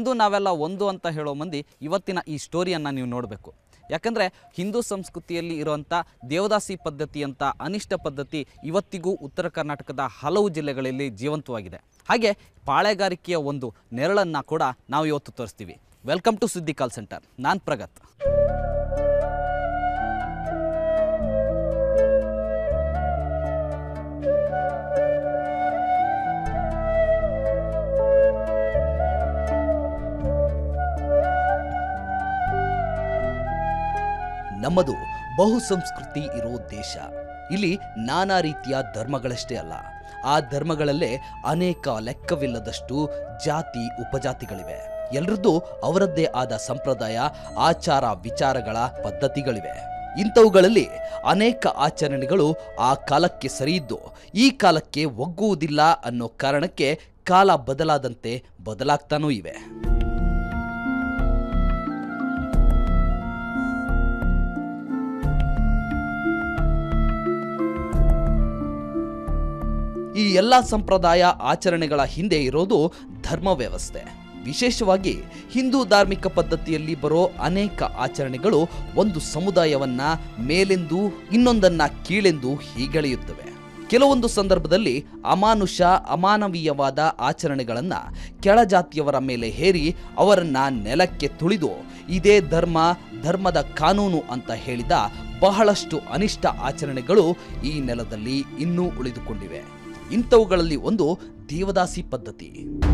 ಹಿಂದೂ ನಾವೆಲ್ಲ ಒಂದು ಅಂತ ಹೇಳೋ ಮಂದಿ ಇವತ್ತಿನ ಈ ಸ್ಟೋರಿಯನ್ನು ನೀವು ನೋಡಬೇಕು ಯಾಕಂದರೆ ಹಿಂದೂ ಸಂಸ್ಕೃತಿಯಲ್ಲಿ ಇರುವಂಥ ದೇವದಾಸಿ ಪದ್ಧತಿ ಅಂತ ಅನಿಷ್ಟ ಪದ್ಧತಿ ಇವತ್ತಿಗೂ ಉತ್ತರ ಕರ್ನಾಟಕದ ಹಲವು ಜಿಲ್ಲೆಗಳಲ್ಲಿ ಜೀವಂತವಾಗಿದೆ ಹಾಗೆ ಪಾಳೆಗಾರಿಕೆಯ ಒಂದು ನೆರಳನ್ನು ಕೂಡ ನಾವು ಇವತ್ತು ತೋರಿಸ್ತೀವಿ ವೆಲ್ಕಮ್ ಟು ಸುದ್ದಿ ಕಾಲ್ ಸೆಂಟರ್ ನಾನು ಪ್ರಗತ್ ನಮ್ಮದು ಬಹು ಸಂಸ್ಕೃತಿ ಇರೋ ದೇಶ ಇಲ್ಲಿ ನಾನಾ ರೀತಿಯ ಧರ್ಮಗಳಷ್ಟೇ ಅಲ್ಲ ಆ ಧರ್ಮಗಳಲ್ಲೇ ಅನೇಕ ಲೆಕ್ಕವಿಲ್ಲದಷ್ಟು ಜಾತಿ ಉಪಜಾತಿಗಳಿವೆ ಎಲ್ಲರದ್ದು ಅವರದ್ದೇ ಆದ ಸಂಪ್ರದಾಯ ಆಚಾರ ವಿಚಾರಗಳ ಪದ್ಧತಿಗಳಿವೆ ಇಂಥವುಗಳಲ್ಲಿ ಅನೇಕ ಆಚರಣೆಗಳು ಆ ಕಾಲಕ್ಕೆ ಸರಿಯಿದ್ದು ಈ ಕಾಲಕ್ಕೆ ಒಗ್ಗುವುದಿಲ್ಲ ಅನ್ನೋ ಕಾರಣಕ್ಕೆ ಕಾಲ ಬದಲಾದಂತೆ ಬದಲಾಗ್ತಾನೂ ಇವೆ ಈ ಎಲ್ಲ ಸಂಪ್ರದಾಯ ಆಚರಣೆಗಳ ಹಿಂದೆ ಇರೋದು ಧರ್ಮ ವ್ಯವಸ್ಥೆ ವಿಶೇಷವಾಗಿ ಹಿಂದೂ ಧಾರ್ಮಿಕ ಪದ್ಧತಿಯಲ್ಲಿ ಬರೋ ಅನೇಕ ಆಚರಣೆಗಳು ಒಂದು ಸಮುದಾಯವನ್ನ ಮೇಲೆಂದು ಇನ್ನೊಂದನ್ನ ಕೀಳೆಂದು ಹೀಗೆಳೆಯುತ್ತವೆ ಕೆಲವೊಂದು ಸಂದರ್ಭದಲ್ಲಿ ಅಮಾನುಷ ಅಮಾನವೀಯವಾದ ಆಚರಣೆಗಳನ್ನ ಕೆಳಜಾತಿಯವರ ಮೇಲೆ ಹೇರಿ ಅವರನ್ನ ನೆಲಕ್ಕೆ ತುಳಿದು ಇದೇ ಧರ್ಮ ಧರ್ಮದ ಕಾನೂನು ಅಂತ ಹೇಳಿದ ಬಹಳಷ್ಟು ಅನಿಷ್ಟ ಆಚರಣೆಗಳು ಈ ನೆಲದಲ್ಲಿ ಇನ್ನೂ ಉಳಿದುಕೊಂಡಿವೆ ಇಂಥವುಗಳಲ್ಲಿ ಒಂದು ದೇವದಾಸಿ ಪದ್ಧತಿ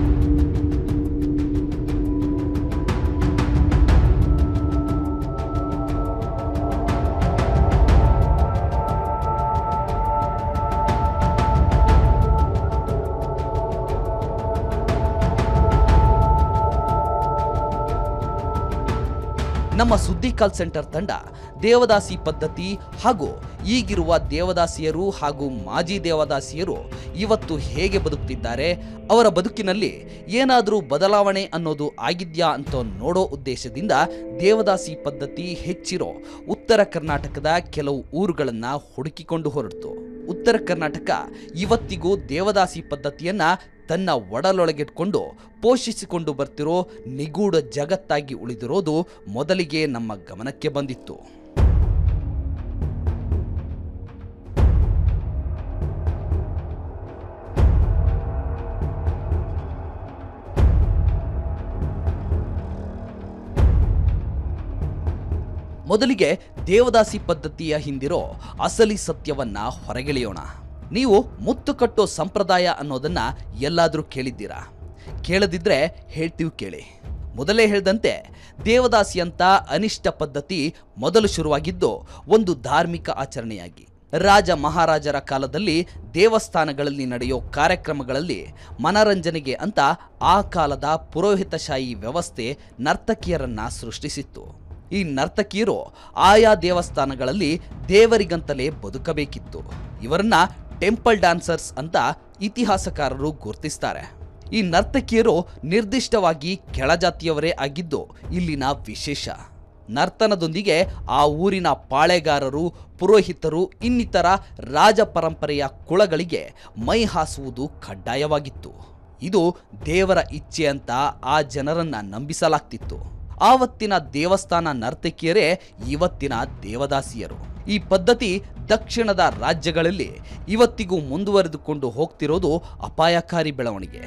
ನಮ್ಮ ಸುದ್ದಿ ಕಾಲ್ ಸೆಂಟರ್ ತಂಡ ದೇವದಾಸಿ ಪದ್ಧತಿ ಹಾಗೂ ಈಗಿರುವ ದೇವದಾಸಿಯರು ಹಾಗೂ ಮಾಜಿ ದೇವದಾಸಿಯರು ಇವತ್ತು ಹೇಗೆ ಬದುಕ್ತಿದ್ದಾರೆ ಅವರ ಬದುಕಿನಲ್ಲಿ ಏನಾದರೂ ಬದಲಾವಣೆ ಅನ್ನೋದು ಆಗಿದ್ಯಾ ಅಂತ ನೋಡೋ ಉದ್ದೇಶದಿಂದ ದೇವದಾಸಿ ಪದ್ಧತಿ ಹೆಚ್ಚಿರೋ ಉತ್ತರ ಕರ್ನಾಟಕದ ಕೆಲವು ಊರುಗಳನ್ನು ಹುಡುಕಿಕೊಂಡು ಹೊರಟಿತು ಉತ್ತರ ಕರ್ನಾಟಕ ಇವತ್ತಿಗೂ ದೇವದಾಸಿ ಪದ್ಧತಿಯನ್ನ ತನ್ನ ಒಡಲೊಳಗಿಟ್ಕೊಂಡು ಪೋಷಿಸಿಕೊಂಡು ಬರ್ತಿರೋ ನಿಗೂಢ ಜಗತ್ತಾಗಿ ಉಳಿದಿರೋದು ಮೊದಲಿಗೆ ನಮ್ಮ ಗಮನಕ್ಕೆ ಬಂದಿತ್ತು ಮೊದಲಿಗೆ ದೇವದಾಸಿ ಪದ್ಧತಿಯ ಹಿಂದಿರೋ ಅಸಲಿ ಸತ್ಯವನ್ನ ಹೊರಗೆಳೆಯೋಣ ನೀವು ಮುತ್ತು ಕಟ್ಟೋ ಸಂಪ್ರದಾಯ ಅನ್ನೋದನ್ನ ಎಲ್ಲಾದರೂ ಕೇಳಿದ್ದೀರಾ ಕೇಳದಿದ್ರೆ ಹೇಳ್ತೀವಿ ಕೇಳಿ ಮೊದಲೇ ಹೇಳ್ದಂತೆ ದೇವದಾಸಿ ಅಂತ ಅನಿಷ್ಟ ಪದ್ಧತಿ ಮೊದಲು ಶುರುವಾಗಿದ್ದು ಒಂದು ಧಾರ್ಮಿಕ ಆಚರಣೆಯಾಗಿ ರಾಜ ಮಹಾರಾಜರ ಕಾಲದಲ್ಲಿ ದೇವಸ್ಥಾನಗಳಲ್ಲಿ ನಡೆಯೋ ಕಾರ್ಯಕ್ರಮಗಳಲ್ಲಿ ಮನರಂಜನೆಗೆ ಅಂತ ಆ ಕಾಲದ ಪುರೋಹಿತಶಾಹಿ ವ್ಯವಸ್ಥೆ ನರ್ತಕಿಯರನ್ನ ಸೃಷ್ಟಿಸಿತ್ತು ಈ ನರ್ತಕಿಯರು ಆಯಾ ದೇವಸ್ಥಾನಗಳಲ್ಲಿ ದೇವರಿಗಂತಲೇ ಬದುಕಬೇಕಿತ್ತು ಇವರನ್ನ ಟೆಂಪಲ್ ಡ್ಯಾನ್ಸರ್ಸ್ ಅಂತ ಇತಿಹಾಸಕಾರರು ಗುರುತಿಸ್ತಾರೆ ಈ ನರ್ತಕಿಯರು ನಿರ್ದಿಷ್ಟವಾಗಿ ಕೆಳಜಾತಿಯವರೇ ಆಗಿದ್ದು ಇಲ್ಲಿನ ವಿಶೇಷ ನರ್ತನದೊಂದಿಗೆ ಆ ಊರಿನ ಪಾಳೆಗಾರರು ಪುರೋಹಿತರು ಇನ್ನಿತರ ರಾಜ ಪರಂಪರೆಯ ಕುಳಗಳಿಗೆ ಮೈ ಹಾಸುವುದು ಕಡ್ಡಾಯವಾಗಿತ್ತು ಇದು ದೇವರ ಇಚ್ಛೆ ಅಂತ ಆ ಜನರನ್ನ ನಂಬಿಸಲಾಗ್ತಿತ್ತು ಆವತ್ತಿನ ದೇವಸ್ಥಾನ ನರ್ತಕಿಯರೇ ಇವತ್ತಿನ ದೇವದಾಸಿಯರು ಈ ಪದ್ಧತಿ ದಕ್ಷಿಣದ ರಾಜ್ಯಗಳಲ್ಲಿ ಇವತ್ತಿಗೂ ಮುಂದುವರೆದುಕೊಂಡು ಹೋಗ್ತಿರೋದು ಅಪಾಯಕಾರಿ ಬೆಳವಣಿಗೆ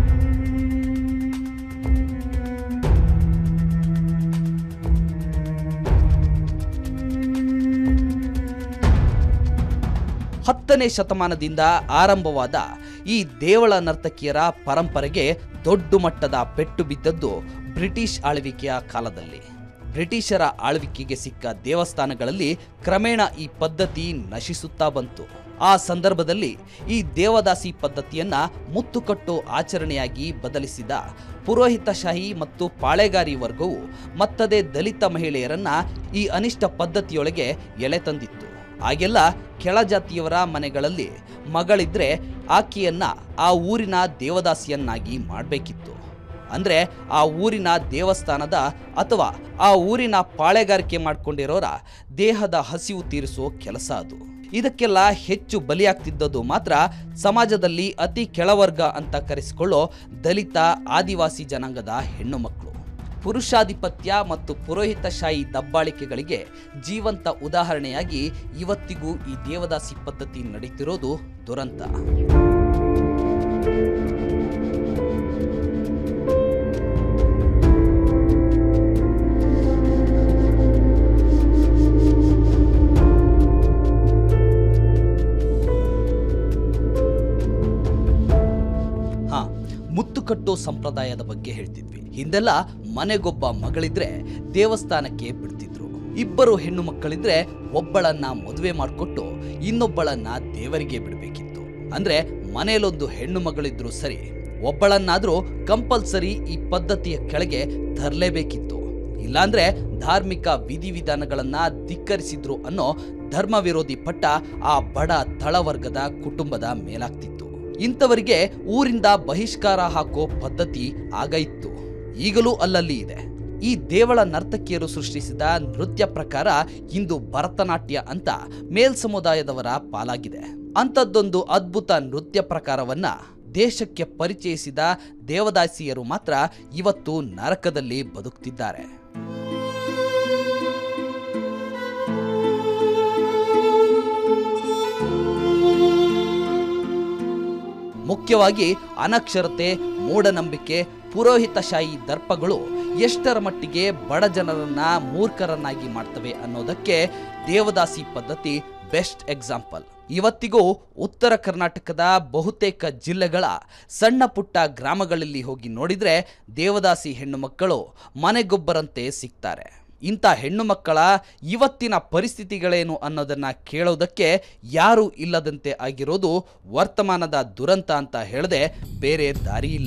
ಹತ್ತನೇ ಶತಮಾನದಿಂದ ಆರಂಭವಾದ ಈ ದೇವಳ ನರ್ತಕಿಯರ ಪರಂಪರೆಗೆ ದೊಡ್ಡ ಮಟ್ಟದ ಪೆಟ್ಟು ಬಿದ್ದದ್ದು ಬ್ರಿಟಿಷ್ ಆಳ್ವಿಕೆಯ ಕಾಲದಲ್ಲಿ ಬ್ರಿಟಿಷರ ಆಳ್ವಿಕೆಗೆ ಸಿಕ್ಕ ದೇವಸ್ಥಾನಗಳಲ್ಲಿ ಕ್ರಮೇಣ ಈ ಪದ್ಧತಿ ನಶಿಸುತ್ತಾ ಬಂತು ಆ ಸಂದರ್ಭದಲ್ಲಿ ಈ ದೇವದಾಸಿ ಪದ್ಧತಿಯನ್ನ ಮುತ್ತುಕಟ್ಟು ಆಚರಣೆಯಾಗಿ ಬದಲಿಸಿದ ಪುರೋಹಿತಶಾಹಿ ಮತ್ತು ಪಾಳೆಗಾರಿ ವರ್ಗವು ಮತ್ತದೇ ದಲಿತ ಮಹಿಳೆಯರನ್ನ ಈ ಅನಿಷ್ಟ ಪದ್ಧತಿಯೊಳಗೆ ಎಳೆ ತಂದಿತ್ತು ಆಗೆಲ್ಲ ಕೆಳಜಾತಿಯವರ ಮನೆಗಳಲ್ಲಿ ಮಗಳಿದ್ರೆ ಆಕೆಯನ್ನ ಆ ಊರಿನ ದೇವದಾಸಿಯನ್ನಾಗಿ ಮಾಡಬೇಕಿತ್ತು ಅಂದ್ರೆ ಆ ಊರಿನ ದೇವಸ್ಥಾನದ ಅಥವಾ ಆ ಊರಿನ ಪಾಳೆಗಾರಿಕೆ ಮಾಡ್ಕೊಂಡಿರೋರ ದೇಹದ ಹಸಿವು ತೀರಿಸೋ ಕೆಲಸ ಅದು ಇದಕ್ಕೆಲ್ಲ ಹೆಚ್ಚು ಬಲಿಯಾಗ್ತಿದ್ದದ್ದು ಮಾತ್ರ ಸಮಾಜದಲ್ಲಿ ಅತಿ ಕೆಳವರ್ಗ ಅಂತ ಕರೆಸಿಕೊಳ್ಳೋ ದಲಿತ ಆದಿವಾಸಿ ಜನಾಂಗದ ಹೆಣ್ಣು ಮಕ್ಕಳು ಪುರುಷಾಧಿಪತ್ಯ ಮತ್ತು ಪುರೋಹಿತಶಾಹಿ ದಬ್ಬಾಳಿಕೆಗಳಿಗೆ ಜೀವಂತ ಉದಾಹರಣೆಯಾಗಿ ಇವತ್ತಿಗೂ ಈ ದೇವದಾಸಿ ಪದ್ಧತಿ ನಡೀತಿರೋದು ದುರಂತ ಹಾ ಮುತ್ತು ಕಟ್ಟೋ ಸಂಪ್ರದಾಯದ ಬಗ್ಗೆ ಹೇಳ್ತಿದ್ವಿ ಹಿಂದೆಲ್ಲ ಮನೆಗೊಬ್ಬ ಮಗಳಿದ್ರೆ ದೇವಸ್ಥಾನಕ್ಕೆ ಬಿಡ್ತಿದ್ರು ಇಬ್ಬರು ಹೆಣ್ಣು ಮಕ್ಕಳಿದ್ರೆ ಒಬ್ಬಳನ್ನ ಮದುವೆ ಮಾಡಿಕೊಟ್ಟು ಇನ್ನೊಬ್ಬಳನ್ನ ದೇವರಿಗೆ ಬಿಡಬೇಕಿತ್ತು ಅಂದ್ರೆ ಮನೇಲೊಂದು ಹೆಣ್ಣು ಮಗಳಿದ್ರು ಸರಿ ಒಬ್ಬಳನ್ನಾದ್ರೂ ಕಂಪಲ್ಸರಿ ಈ ಪದ್ಧತಿಯ ಕೆಳಗೆ ತರಲೇಬೇಕಿತ್ತು ಇಲ್ಲಾಂದ್ರೆ ಧಾರ್ಮಿಕ ವಿಧಿವಿಧಾನಗಳನ್ನ ಧಿಕ್ಕರಿಸಿದ್ರು ಅನ್ನೋ ಧರ್ಮ ವಿರೋಧಿ ಪಟ್ಟ ಆ ಬಡ ತಳವರ್ಗದ ಕುಟುಂಬದ ಮೇಲಾಗ್ತಿತ್ತು ಇಂಥವರಿಗೆ ಊರಿಂದ ಬಹಿಷ್ಕಾರ ಹಾಕೋ ಪದ್ಧತಿ ಆಗ ಇತ್ತು ಈಗಲೂ ಅಲ್ಲಲ್ಲಿ ಇದೆ ಈ ದೇವಳ ನರ್ತಕಿಯರು ಸೃಷ್ಟಿಸಿದ ನೃತ್ಯ ಪ್ರಕಾರ ಇಂದು ಭರತನಾಟ್ಯ ಅಂತ ಮೇಲ್ ಸಮುದಾಯದವರ ಪಾಲಾಗಿದೆ ಅಂಥದ್ದೊಂದು ಅದ್ಭುತ ನೃತ್ಯ ಪ್ರಕಾರವನ್ನ ದೇಶಕ್ಕೆ ಪರಿಚಯಿಸಿದ ದೇವದಾಸಿಯರು ಮಾತ್ರ ಇವತ್ತು ನರಕದಲ್ಲಿ ಬದುಕ್ತಿದ್ದಾರೆ ಮುಖ್ಯವಾಗಿ ಅನಕ್ಷರತೆ ಮೂಢನಂಬಿಕೆ ಪುರೋಹಿತಶಾಹಿ ದರ್ಪಗಳು ಎಷ್ಟರ ಮಟ್ಟಿಗೆ ಬಡ ಜನರನ್ನ ಮೂರ್ಖರನ್ನಾಗಿ ಮಾಡ್ತವೆ ಅನ್ನೋದಕ್ಕೆ ದೇವದಾಸಿ ಪದ್ಧತಿ ಬೆಸ್ಟ್ ಎಕ್ಸಾಂಪಲ್ ಇವತ್ತಿಗೂ ಉತ್ತರ ಕರ್ನಾಟಕದ ಬಹುತೇಕ ಜಿಲ್ಲೆಗಳ ಸಣ್ಣ ಪುಟ್ಟ ಗ್ರಾಮಗಳಲ್ಲಿ ಹೋಗಿ ನೋಡಿದ್ರೆ ದೇವದಾಸಿ ಹೆಣ್ಣು ಮಕ್ಕಳು ಮನೆಗೊಬ್ಬರಂತೆ ಸಿಗ್ತಾರೆ ಇಂಥ ಹೆಣ್ಣು ಮಕ್ಕಳ ಇವತ್ತಿನ ಪರಿಸ್ಥಿತಿಗಳೇನು ಅನ್ನೋದನ್ನ ಕೇಳೋದಕ್ಕೆ ಯಾರೂ ಇಲ್ಲದಂತೆ ಆಗಿರೋದು ವರ್ತಮಾನದ ದುರಂತ ಅಂತ ಹೇಳದೆ ಬೇರೆ ದಾರಿ ಇಲ್ಲ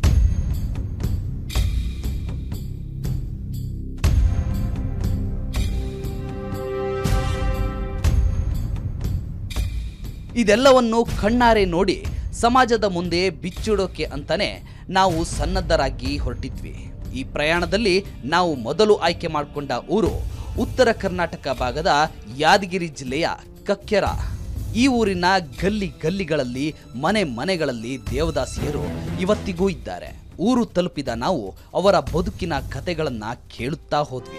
ಇದೆಲ್ಲವನ್ನು ಕಣ್ಣಾರೆ ನೋಡಿ ಸಮಾಜದ ಮುಂದೆ ಬಿಚ್ಚಿಡೋಕೆ ಅಂತಾನೆ ನಾವು ಸನ್ನದ್ಧರಾಗಿ ಹೊರಟಿದ್ವಿ ಈ ಪ್ರಯಾಣದಲ್ಲಿ ನಾವು ಮೊದಲು ಆಯ್ಕೆ ಮಾಡಿಕೊಂಡ ಊರು ಉತ್ತರ ಕರ್ನಾಟಕ ಭಾಗದ ಯಾದಗಿರಿ ಜಿಲ್ಲೆಯ ಕಕ್ಕೆರ ಈ ಊರಿನ ಗಲ್ಲಿ ಗಲ್ಲಿಗಳಲ್ಲಿ ಮನೆ ಮನೆಗಳಲ್ಲಿ ದೇವದಾಸಿಯರು ಇವತ್ತಿಗೂ ಇದ್ದಾರೆ ಊರು ತಲುಪಿದ ನಾವು ಅವರ ಬದುಕಿನ ಕತೆಗಳನ್ನ ಕೇಳುತ್ತಾ ಹೋದ್ವಿ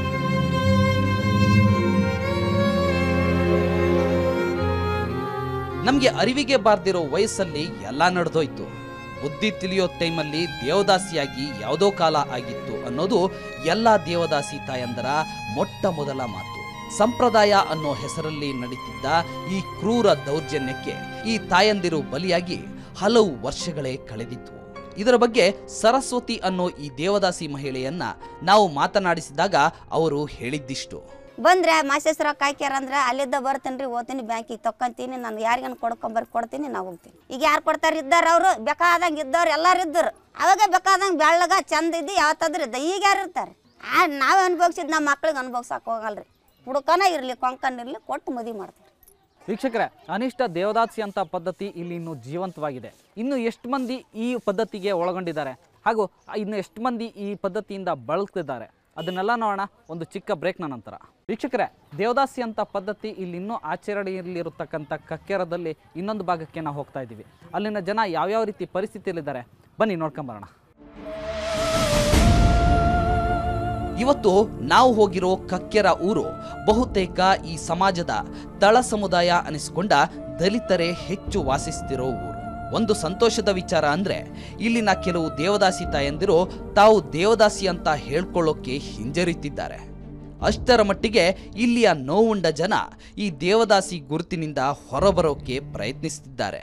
ನಮಗೆ ಅರಿವಿಗೆ ಬಾರ್ದಿರೋ ವಯಸ್ಸಲ್ಲಿ ಎಲ್ಲ ನಡೆದೋಯ್ತು ಬುದ್ಧಿ ತಿಳಿಯೋ ಟೈಮಲ್ಲಿ ದೇವದಾಸಿಯಾಗಿ ಯಾವುದೋ ಕಾಲ ಆಗಿತ್ತು ಅನ್ನೋದು ಎಲ್ಲ ದೇವದಾಸಿ ತಾಯಂದರ ಮೊಟ್ಟ ಮೊದಲ ಮಾತು ಸಂಪ್ರದಾಯ ಅನ್ನೋ ಹೆಸರಲ್ಲಿ ನಡೀತಿದ್ದ ಈ ಕ್ರೂರ ದೌರ್ಜನ್ಯಕ್ಕೆ ಈ ತಾಯಂದಿರು ಬಲಿಯಾಗಿ ಹಲವು ವರ್ಷಗಳೇ ಕಳೆದಿತ್ತು ಇದರ ಬಗ್ಗೆ ಸರಸ್ವತಿ ಅನ್ನೋ ಈ ದೇವದಾಸಿ ಮಹಿಳೆಯನ್ನ ನಾವು ಮಾತನಾಡಿಸಿದಾಗ ಅವರು ಹೇಳಿದ್ದಿಷ್ಟು ಬಂದ್ರೆ ಮಾಸೇಸ್ ರೊಕ್ಕ ಹಾಕ್ಯಾರ ಅಂದ್ರೆ ಅಲ್ಲಿದ್ದ ಬರ್ತೀನಿ ರೀ ಓದ್ತೀನಿ ಬ್ಯಾಂಕಿಗೆ ತಕ್ಕೊಂತೀನಿ ನಾನು ಯಾರಿಗನ್ ಕೊಡ್ಕೊಂಬರ್ ಕೊಡ್ತೀನಿ ನಾವು ಹೋಗ್ತೀನಿ ಈಗ ಯಾರು ಕೊಡ್ತಾರೆ ಇದ್ದಾರ ಅವರು ಬೇಕಾದಂಗೆ ಇದ್ದವ್ರು ಎಲ್ಲಾರು ಇದ್ದರು ಅವಾಗ ಬೇಕಾದಂಗೆ ಬೆಳ್ಳಗ ಚಂದ ಇದ್ದು ಯಾವತ್ತಾದ್ರೂ ಇದ್ದ ಈಗ ಯಾರು ಇರ್ತಾರೆ ಆ ನಾವು ಅನ್ಭೋಗ್ಸಿದ್ ನಮ್ಮ ಮಕ್ಳಿಗೆ ಅನ್ಭೋಗ್ಸಕ್ಕೆ ಹೋಗಲ್ರಿ ಹುಡುಕನ ಇರಲಿ ಕೊಂಕನ್ ಇರಲಿ ಕೊಟ್ಟು ಮದುವೆ ಮಾಡ್ತಾರೆ ವೀಕ್ಷಕರೇ ಅನಿಷ್ಟ ದೇವದಾಸಿ ಅಂತ ಪದ್ಧತಿ ಇಲ್ಲಿ ಇನ್ನು ಜೀವಂತವಾಗಿದೆ ಇನ್ನು ಎಷ್ಟು ಮಂದಿ ಈ ಪದ್ಧತಿಗೆ ಒಳಗೊಂಡಿದ್ದಾರೆ ಹಾಗೂ ಇನ್ನು ಎಷ್ಟು ಮಂದಿ ಈ ಪದ್ಧತಿಯಿಂದ ಬಳಲ್ತಿದ್ದಾರೆ ಅದನ್ನೆಲ್ಲ ನೋಡೋಣ ಒಂದು ಚಿಕ್ಕ ಬ್ರೇಕ್ನ ನಂತರ ವೀಕ್ಷಕರೇ ದೇವದಾಸಿ ಅಂತ ಪದ್ಧತಿ ಇಲ್ಲಿ ಇನ್ನೂ ಆಚರಣೆಯಲ್ಲಿರತಕ್ಕಂಥ ಕಕ್ಕೆರದಲ್ಲಿ ಇನ್ನೊಂದು ಭಾಗಕ್ಕೆ ನಾವು ಹೋಗ್ತಾ ಇದ್ದೀವಿ ಅಲ್ಲಿನ ಜನ ಯಾವ್ಯಾವ ರೀತಿ ಪರಿಸ್ಥಿತಿಯಲ್ಲಿದ್ದಾರೆ ಬನ್ನಿ ನೋಡ್ಕೊಂಬರೋಣ ಇವತ್ತು ನಾವು ಹೋಗಿರೋ ಕಕ್ಕೆರ ಊರು ಬಹುತೇಕ ಈ ಸಮಾಜದ ತಳ ಸಮುದಾಯ ಅನಿಸಿಕೊಂಡ ದಲಿತರೇ ಹೆಚ್ಚು ವಾಸಿಸ್ತಿರೋ ಊರು ಒಂದು ಸಂತೋಷದ ವಿಚಾರ ಅಂದ್ರೆ ಇಲ್ಲಿನ ಕೆಲವು ದೇವದಾಸಿ ತಾಯಂದಿರು ತಾವು ದೇವದಾಸಿ ಅಂತ ಹೇಳ್ಕೊಳ್ಳೋಕೆ ಹಿಂಜರಿತಿದ್ದಾರೆ ಅಷ್ಟರ ಮಟ್ಟಿಗೆ ಇಲ್ಲಿಯ ನೋವುಂಡ ಜನ ಈ ದೇವದಾಸಿ ಗುರುತಿನಿಂದ ಹೊರಬರೋಕೆ ಪ್ರಯತ್ನಿಸುತ್ತಿದ್ದಾರೆ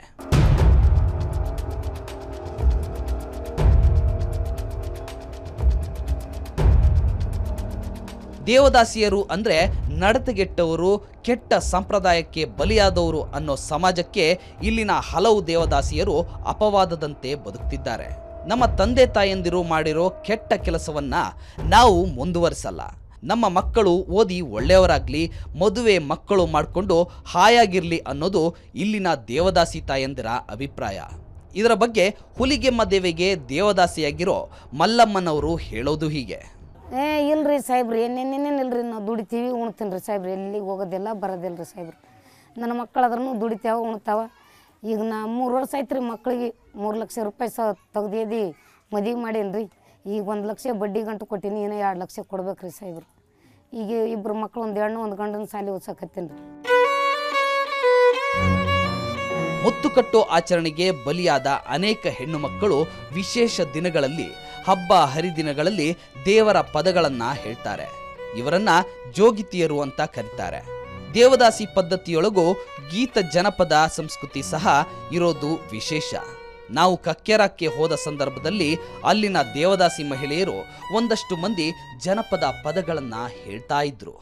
ದೇವದಾಸಿಯರು ಅಂದ್ರೆ ನಡತೆಗೆಟ್ಟವರು ಕೆಟ್ಟ ಸಂಪ್ರದಾಯಕ್ಕೆ ಬಲಿಯಾದವರು ಅನ್ನೋ ಸಮಾಜಕ್ಕೆ ಇಲ್ಲಿನ ಹಲವು ದೇವದಾಸಿಯರು ಅಪವಾದದಂತೆ ಬದುಕ್ತಿದ್ದಾರೆ ನಮ್ಮ ತಂದೆ ತಾಯಂದಿರು ಮಾಡಿರೋ ಕೆಟ್ಟ ಕೆಲಸವನ್ನ ನಾವು ಮುಂದುವರಿಸಲ್ಲ ನಮ್ಮ ಮಕ್ಕಳು ಓದಿ ಒಳ್ಳೆಯವರಾಗ್ಲಿ ಮದುವೆ ಮಕ್ಕಳು ಮಾಡಿಕೊಂಡು ಹಾಯಾಗಿರ್ಲಿ ಅನ್ನೋದು ಇಲ್ಲಿನ ದೇವದಾಸಿ ತಾಯಂದಿರ ಅಭಿಪ್ರಾಯ ಇದರ ಬಗ್ಗೆ ಹುಲಿಗೆಮ್ಮ ದೇವಿಗೆ ದೇವದಾಸಿಯಾಗಿರೋ ಮಲ್ಲಮ್ಮನವರು ಹೇಳೋದು ಹೀಗೆ ಏ ಇಲ್ರಿ ಸಾಹೇಬ್ರಿ ಏನೇನೇನು ಇಲ್ರಿ ನಾವು ದುಡಿತೀವಿ ಉಣ್ತೀನಿ ರೀ ಸಾಹೇಬ್ರಿ ಎಲ್ಲಿಗೆ ಹೋಗೋದಿಲ್ಲ ಬರೋದಿಲ್ಲ ರೀ ಸಾಹೇಬ್ರಿ ನನ್ನ ಮಕ್ಕಳು ಅದ್ರೂ ದುಡಿತಾವ ಉಣ್ತಾವ ಈಗ ನಾ ಮೂರು ವರ್ಷ ಆಯ್ತು ರೀ ಮಕ್ಳಿಗೆ ಮೂರು ಲಕ್ಷ ರೂಪಾಯಿ ಸ ತೆಗ್ದೇದಿ ಮದುವೆ ಮಾಡೀನಿ ರೀ ಈಗ ಒಂದು ಲಕ್ಷ ಬಡ್ಡಿ ಗಂಟು ಕೊಟ್ಟೀನಿ ಏನೋ ಎರಡು ಲಕ್ಷ ಕೊಡ್ಬೇಕು ರೀ ಸಾಹೇಬ್ರು ಈಗ ಇಬ್ಬರು ಮಕ್ಳು ಒಂದು ಹೆಣ್ಣು ಒಂದು ಗಂಡನ ಸಾಲಿ ಓದ್ಸಕತ್ತೀನಿ ರೀ ಮುತ್ತುಕಟ್ಟು ಆಚರಣೆಗೆ ಬಲಿಯಾದ ಅನೇಕ ಹೆಣ್ಣು ಮಕ್ಕಳು ವಿಶೇಷ ದಿನಗಳಲ್ಲಿ ಹಬ್ಬ ಹರಿದಿನಗಳಲ್ಲಿ ದೇವರ ಪದಗಳನ್ನ ಹೇಳ್ತಾರೆ ಇವರನ್ನ ಜೋಗಿತಿಯರು ಅಂತ ಕರೀತಾರೆ ದೇವದಾಸಿ ಪದ್ಧತಿಯೊಳಗೂ ಗೀತ ಜನಪದ ಸಂಸ್ಕೃತಿ ಸಹ ಇರೋದು ವಿಶೇಷ ನಾವು ಕಕ್ಕೆರಕ್ಕೆ ಹೋದ ಸಂದರ್ಭದಲ್ಲಿ ಅಲ್ಲಿನ ದೇವದಾಸಿ ಮಹಿಳೆಯರು ಒಂದಷ್ಟು ಮಂದಿ ಜನಪದ ಪದಗಳನ್ನ ಹೇಳ್ತಾ ಇದ್ರು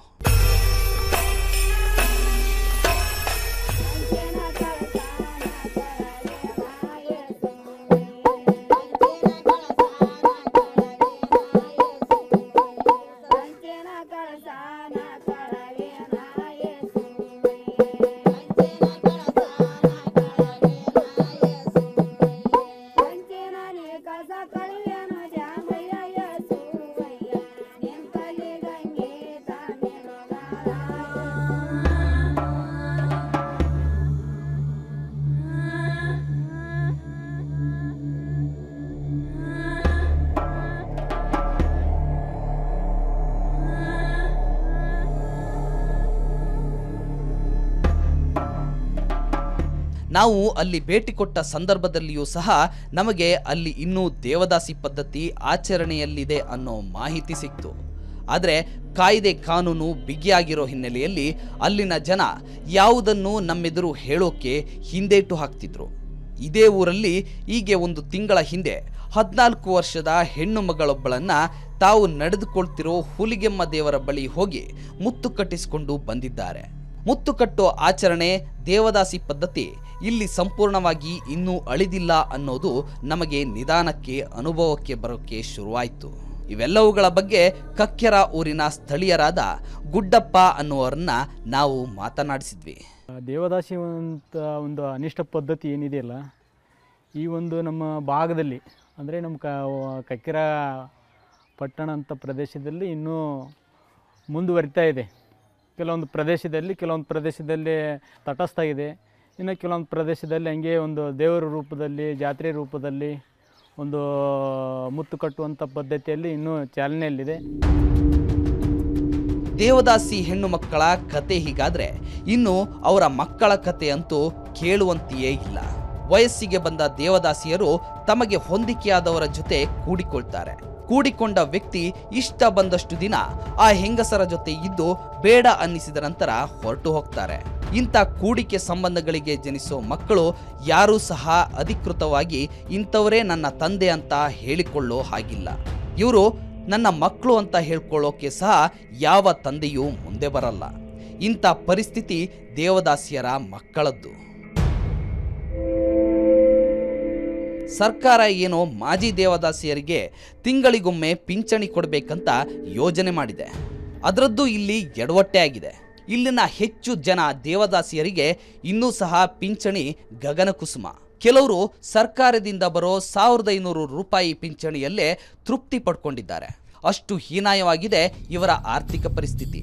ನಾವು ಅಲ್ಲಿ ಭೇಟಿ ಕೊಟ್ಟ ಸಂದರ್ಭದಲ್ಲಿಯೂ ಸಹ ನಮಗೆ ಅಲ್ಲಿ ಇನ್ನೂ ದೇವದಾಸಿ ಪದ್ಧತಿ ಆಚರಣೆಯಲ್ಲಿದೆ ಅನ್ನೋ ಮಾಹಿತಿ ಸಿಕ್ತು ಆದರೆ ಕಾಯ್ದೆ ಕಾನೂನು ಬಿಗಿಯಾಗಿರೋ ಹಿನ್ನೆಲೆಯಲ್ಲಿ ಅಲ್ಲಿನ ಜನ ಯಾವುದನ್ನು ನಮ್ಮೆದುರು ಹೇಳೋಕೆ ಹಿಂದೇಟು ಹಾಕ್ತಿದ್ರು ಇದೇ ಊರಲ್ಲಿ ಹೀಗೆ ಒಂದು ತಿಂಗಳ ಹಿಂದೆ ಹದಿನಾಲ್ಕು ವರ್ಷದ ಹೆಣ್ಣು ಮಗಳೊಬ್ಬಳನ್ನ ತಾವು ನಡೆದುಕೊಳ್ತಿರೋ ಹುಲಿಗೆಮ್ಮ ದೇವರ ಬಳಿ ಹೋಗಿ ಮುತ್ತು ಕಟ್ಟಿಸಿಕೊಂಡು ಬಂದಿದ್ದಾರೆ ಮುತ್ತು ಕಟ್ಟೋ ಆಚರಣೆ ದೇವದಾಸಿ ಪದ್ಧತಿ ಇಲ್ಲಿ ಸಂಪೂರ್ಣವಾಗಿ ಇನ್ನೂ ಅಳಿದಿಲ್ಲ ಅನ್ನೋದು ನಮಗೆ ನಿಧಾನಕ್ಕೆ ಅನುಭವಕ್ಕೆ ಬರೋಕ್ಕೆ ಶುರುವಾಯಿತು ಇವೆಲ್ಲವುಗಳ ಬಗ್ಗೆ ಕಕ್ಕೆರ ಊರಿನ ಸ್ಥಳೀಯರಾದ ಗುಡ್ಡಪ್ಪ ಅನ್ನುವರನ್ನ ನಾವು ಮಾತನಾಡಿಸಿದ್ವಿ ದೇವದಾಸಿ ಅಂತ ಒಂದು ಅನಿಷ್ಟ ಪದ್ಧತಿ ಏನಿದೆಯಲ್ಲ ಈ ಒಂದು ನಮ್ಮ ಭಾಗದಲ್ಲಿ ಅಂದರೆ ನಮ್ಮ ಕ ಕಕ್ಕಿರ ಪಟ್ಟಣ ಅಂತ ಪ್ರದೇಶದಲ್ಲಿ ಇನ್ನೂ ಮುಂದುವರಿತಾ ಇದೆ ಕೆಲವೊಂದು ಪ್ರದೇಶದಲ್ಲಿ ಕೆಲವೊಂದು ಪ್ರದೇಶದಲ್ಲಿ ತಟಸ್ಥ ಇದೆ ಇನ್ನು ಕೆಲವೊಂದು ಪ್ರದೇಶದಲ್ಲಿ ಹಂಗೆ ಒಂದು ದೇವರ ರೂಪದಲ್ಲಿ ಜಾತ್ರೆ ರೂಪದಲ್ಲಿ ಒಂದು ಮುತ್ತು ಕಟ್ಟುವಂಥ ಪದ್ಧತಿಯಲ್ಲಿ ಇನ್ನೂ ಚಾಲನೆಯಲ್ಲಿದೆ ದೇವದಾಸಿ ಹೆಣ್ಣು ಮಕ್ಕಳ ಕತೆ ಹೀಗಾದ್ರೆ ಇನ್ನು ಅವರ ಮಕ್ಕಳ ಕತೆ ಅಂತೂ ಕೇಳುವಂತೆಯೇ ಇಲ್ಲ ವಯಸ್ಸಿಗೆ ಬಂದ ದೇವದಾಸಿಯರು ತಮಗೆ ಹೊಂದಿಕೆಯಾದವರ ಜೊತೆ ಕೂಡಿಕೊಳ್ತಾರೆ ಕೂಡಿಕೊಂಡ ವ್ಯಕ್ತಿ ಇಷ್ಟ ಬಂದಷ್ಟು ದಿನ ಆ ಹೆಂಗಸರ ಜೊತೆ ಇದ್ದು ಬೇಡ ಅನ್ನಿಸಿದ ನಂತರ ಹೊರಟು ಹೋಗ್ತಾರೆ ಇಂಥ ಕೂಡಿಕೆ ಸಂಬಂಧಗಳಿಗೆ ಜನಿಸೋ ಮಕ್ಕಳು ಯಾರೂ ಸಹ ಅಧಿಕೃತವಾಗಿ ಇಂಥವರೇ ನನ್ನ ತಂದೆ ಅಂತ ಹೇಳಿಕೊಳ್ಳೋ ಹಾಗಿಲ್ಲ ಇವರು ನನ್ನ ಮಕ್ಕಳು ಅಂತ ಹೇಳ್ಕೊಳ್ಳೋಕೆ ಸಹ ಯಾವ ತಂದೆಯೂ ಮುಂದೆ ಬರಲ್ಲ ಇಂಥ ಪರಿಸ್ಥಿತಿ ದೇವದಾಸಿಯರ ಮಕ್ಕಳದ್ದು ಸರ್ಕಾರ ಏನೋ ಮಾಜಿ ದೇವದಾಸಿಯರಿಗೆ ತಿಂಗಳಿಗೊಮ್ಮೆ ಪಿಂಚಣಿ ಕೊಡಬೇಕಂತ ಯೋಜನೆ ಮಾಡಿದೆ ಅದರದ್ದು ಇಲ್ಲಿ ಎಡವಟ್ಟೆ ಆಗಿದೆ ಇಲ್ಲಿನ ಹೆಚ್ಚು ಜನ ದೇವದಾಸಿಯರಿಗೆ ಇನ್ನೂ ಸಹ ಪಿಂಚಣಿ ಗಗನ ಕುಸುಮ ಕೆಲವರು ಸರ್ಕಾರದಿಂದ ಬರೋ ಸಾವಿರದ ಐನೂರು ರೂಪಾಯಿ ಪಿಂಚಣಿಯಲ್ಲೇ ತೃಪ್ತಿ ಪಡ್ಕೊಂಡಿದ್ದಾರೆ ಅಷ್ಟು ಹೀನಾಯವಾಗಿದೆ ಇವರ ಆರ್ಥಿಕ ಪರಿಸ್ಥಿತಿ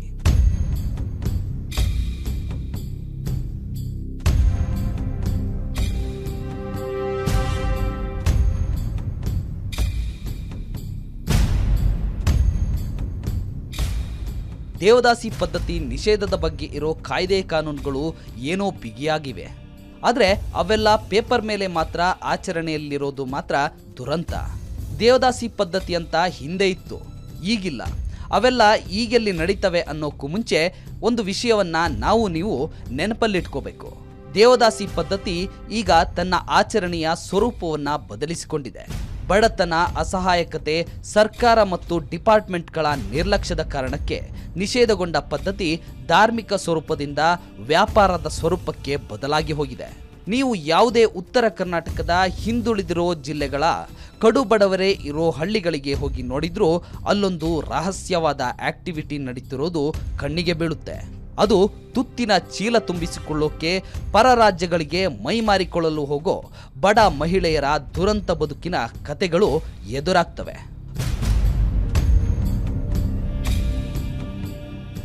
ದೇವದಾಸಿ ಪದ್ಧತಿ ನಿಷೇಧದ ಬಗ್ಗೆ ಇರೋ ಕಾಯ್ದೆ ಕಾನೂನುಗಳು ಏನೋ ಬಿಗಿಯಾಗಿವೆ ಆದರೆ ಅವೆಲ್ಲ ಪೇಪರ್ ಮೇಲೆ ಮಾತ್ರ ಆಚರಣೆಯಲ್ಲಿರೋದು ಮಾತ್ರ ದುರಂತ ದೇವದಾಸಿ ಪದ್ಧತಿ ಅಂತ ಹಿಂದೆ ಇತ್ತು ಈಗಿಲ್ಲ ಅವೆಲ್ಲ ಈಗೆಲ್ಲಿ ನಡೀತವೆ ಅನ್ನೋಕ್ಕೂ ಮುಂಚೆ ಒಂದು ವಿಷಯವನ್ನ ನಾವು ನೀವು ನೆನಪಲ್ಲಿಟ್ಕೋಬೇಕು ದೇವದಾಸಿ ಪದ್ಧತಿ ಈಗ ತನ್ನ ಆಚರಣೆಯ ಸ್ವರೂಪವನ್ನ ಬದಲಿಸಿಕೊಂಡಿದೆ ಬಡತನ ಅಸಹಾಯಕತೆ ಸರ್ಕಾರ ಮತ್ತು ಡಿಪಾರ್ಟ್ಮೆಂಟ್ಗಳ ನಿರ್ಲಕ್ಷ್ಯದ ಕಾರಣಕ್ಕೆ ನಿಷೇಧಗೊಂಡ ಪದ್ಧತಿ ಧಾರ್ಮಿಕ ಸ್ವರೂಪದಿಂದ ವ್ಯಾಪಾರದ ಸ್ವರೂಪಕ್ಕೆ ಬದಲಾಗಿ ಹೋಗಿದೆ ನೀವು ಯಾವುದೇ ಉತ್ತರ ಕರ್ನಾಟಕದ ಹಿಂದುಳಿದಿರೋ ಜಿಲ್ಲೆಗಳ ಕಡು ಬಡವರೇ ಇರೋ ಹಳ್ಳಿಗಳಿಗೆ ಹೋಗಿ ನೋಡಿದ್ರೂ ಅಲ್ಲೊಂದು ರಹಸ್ಯವಾದ ಆಕ್ಟಿವಿಟಿ ನಡೀತಿರೋದು ಕಣ್ಣಿಗೆ ಬೀಳುತ್ತೆ ಅದು ತುತ್ತಿನ ಚೀಲ ತುಂಬಿಸಿಕೊಳ್ಳೋಕೆ ಪರ ರಾಜ್ಯಗಳಿಗೆ ಮೈಮಾರಿಕೊಳ್ಳಲು ಹೋಗೋ ಬಡ ಮಹಿಳೆಯರ ದುರಂತ ಬದುಕಿನ ಕತೆಗಳು ಎದುರಾಗ್ತವೆ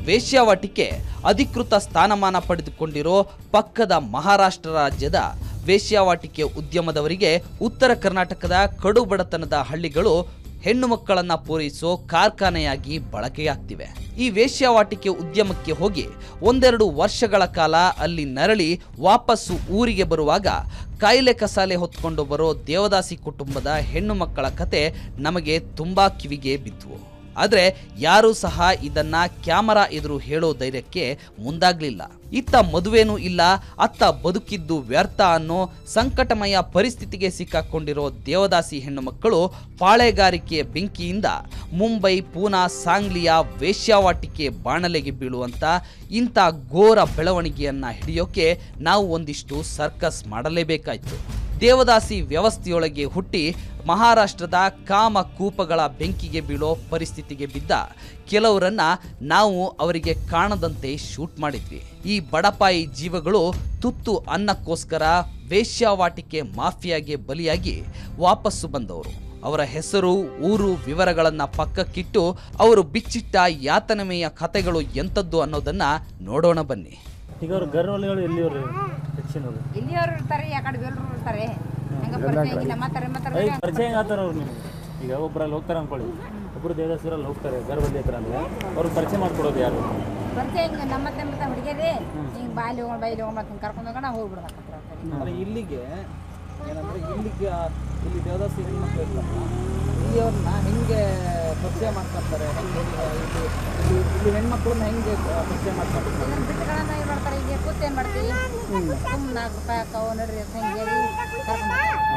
ವೇಶ್ಯಾವಾಟಿಕೆ ಅಧಿಕೃತ ಸ್ಥಾನಮಾನ ಪಡೆದುಕೊಂಡಿರೋ ಪಕ್ಕದ ಮಹಾರಾಷ್ಟ್ರ ರಾಜ್ಯದ ವೇಶ್ಯಾವಾಟಿಕೆ ಉದ್ಯಮದವರಿಗೆ ಉತ್ತರ ಕರ್ನಾಟಕದ ಕಡು ಬಡತನದ ಹಳ್ಳಿಗಳು ಹೆಣ್ಣು ಮಕ್ಕಳನ್ನ ಪೂರೈಸೋ ಕಾರ್ಖಾನೆಯಾಗಿ ಬಳಕೆಯಾಗ್ತಿವೆ ಈ ವೇಶ್ಯಾವಾಟಿಕೆ ಉದ್ಯಮಕ್ಕೆ ಹೋಗಿ ಒಂದೆರಡು ವರ್ಷಗಳ ಕಾಲ ಅಲ್ಲಿ ನರಳಿ ವಾಪಸ್ಸು ಊರಿಗೆ ಬರುವಾಗ ಕಾಯಿಲೆ ಕಸಾಲೆ ಹೊತ್ಕೊಂಡು ಬರೋ ದೇವದಾಸಿ ಕುಟುಂಬದ ಹೆಣ್ಣು ಮಕ್ಕಳ ಕತೆ ನಮಗೆ ತುಂಬಾ ಕಿವಿಗೆ ಬಿದ್ವು ಆದರೆ ಯಾರೂ ಸಹ ಇದನ್ನ ಕ್ಯಾಮರಾ ಎದುರು ಹೇಳೋ ಧೈರ್ಯಕ್ಕೆ ಮುಂದಾಗ್ಲಿಲ್ಲ ಇತ್ತ ಮದುವೆನೂ ಇಲ್ಲ ಅತ್ತ ಬದುಕಿದ್ದು ವ್ಯರ್ಥ ಅನ್ನೋ ಸಂಕಟಮಯ ಪರಿಸ್ಥಿತಿಗೆ ಸಿಕ್ಕಾಕೊಂಡಿರೋ ದೇವದಾಸಿ ಹೆಣ್ಣು ಮಕ್ಕಳು ಪಾಳೆಗಾರಿಕೆಯ ಬೆಂಕಿಯಿಂದ ಮುಂಬೈ ಪೂನಾ ಸಾಂಗ್ಲಿಯ ವೇಶ್ಯಾವಾಟಿಕೆ ಬಾಣಲೆಗೆ ಬೀಳುವಂತ ಇಂಥ ಘೋರ ಬೆಳವಣಿಗೆಯನ್ನ ಹಿಡಿಯೋಕೆ ನಾವು ಒಂದಿಷ್ಟು ಸರ್ಕಸ್ ಮಾಡಲೇಬೇಕಾಯ್ತು ದೇವದಾಸಿ ವ್ಯವಸ್ಥೆಯೊಳಗೆ ಹುಟ್ಟಿ ಮಹಾರಾಷ್ಟ್ರದ ಕಾಮ ಕೂಪಗಳ ಬೆಂಕಿಗೆ ಬೀಳೋ ಪರಿಸ್ಥಿತಿಗೆ ಬಿದ್ದ ಕೆಲವರನ್ನ ನಾವು ಅವರಿಗೆ ಕಾಣದಂತೆ ಶೂಟ್ ಮಾಡಿದ್ವಿ ಈ ಬಡಪಾಯಿ ಜೀವಗಳು ತುತ್ತು ಅನ್ನಕ್ಕೋಸ್ಕರ ವೇಶ್ಯಾವಾಟಿಕೆ ಮಾಫಿಯಾಗೆ ಬಲಿಯಾಗಿ ವಾಪಸ್ಸು ಬಂದವರು ಅವರ ಹೆಸರು ಊರು ವಿವರಗಳನ್ನ ಪಕ್ಕಕ್ಕಿಟ್ಟು ಅವರು ಬಿಚ್ಚಿಟ್ಟ ಯಾತನಮೆಯ ಕಥೆಗಳು ಎಂಥದ್ದು ಅನ್ನೋದನ್ನ ನೋಡೋಣ ಬನ್ನಿ ಈಗ ಅವ್ರು ಗರ್ವಲಿಗಳು ಎಲ್ಲಿಯವರು ಹೆಚ್ಚಿನವರು ಇಲ್ಲಿಯವ್ರು ಇರ್ತಾರೆ ಆ ಕಡೆ ಬೇಲ್ರು ಇರ್ತಾರೆ ಹಂಗ ಪರಿಚಯ ಆಗಿಲ್ಲ ಮಾತಾರ ಮಾತಾರ ಪರಿಚಯ ಹೆಂಗೆ ಆತಾರ ಅವ್ರು ನಿಮ್ಗೆ ಈಗ ಒಬ್ಬರಲ್ಲಿ ಹೋಗ್ತಾರೆ ಅನ್ಕೊಳ್ಳಿ ಒಬ್ಬರು ದೇವದಾಸರಲ್ಲಿ ಹೋಗ್ತಾರೆ ಗರ್ವಲ್ಲಿ ಹತ್ರ ಅಂದರೆ ಅವ್ರಿಗೆ ಪರಿಚಯ ಮಾಡ್ಕೊಡೋದು ಯಾರು ಪರಿಚಯ ಹಿಂಗ ನಮ್ಮ ಮತ್ತೆ ಮತ್ತೆ ಹುಡುಗಿಯರಿ ಹಿಂಗ ಬಾಯಲ್ಲಿ ಹೋಗೋಣ ಬಾಯಲ್ಲಿ ಹೋಗೋಣ ಹಿಂಗೆ ಕರ್ಕೊಂಡು ಹೋಗೋಣ ಹೋಗ್ಬಿಡ್ಬೇಕು ಇಲ್ಲಿಗೆ ಏನಂದ್ರೆ ಇಲ್ಲಿಗೆ ಇಲ್ಲಿ ದೇವದಾಸಿ ಹೆಣ್ಮಕ್ಳು ಇರ್ತಾರಲ್ಲ ಇಲ್ಲಿಯವ್ರನ್ನ ಹೆಂಗೆ ಪರಿಚಯ ಮಾಡ್ಕೊತಾರೆ ಹೆಂಗೆ ಇಲ್ಲಿ ಇಲ್ಲಿ ಇಲ್ಲಿ ಹೆಣ್ಮಕ್ಳನ್ನ ಹೆಂಗೆ ಪರಿಚಯ ಮಾಡ್ಕೊತಾರೆ ಇದನ್ನ ಬಿಟ್ಟುಗಳನ್ನ ಏನು ಮಾಡ್ತಾರೆ ಈಗ ಕೂತ್ ಏನು ಮಾಡ್ತೀವಿ ಸುಮ್ಮನೆ ನಾಲ್ಕು ರೂಪಾಯಿ ಹಾಕವು ನಡ್ರಿ ಅಂತ ಹಿಂಗೆ ಹೇಳಿ ಕರ್ಕೊಂಡು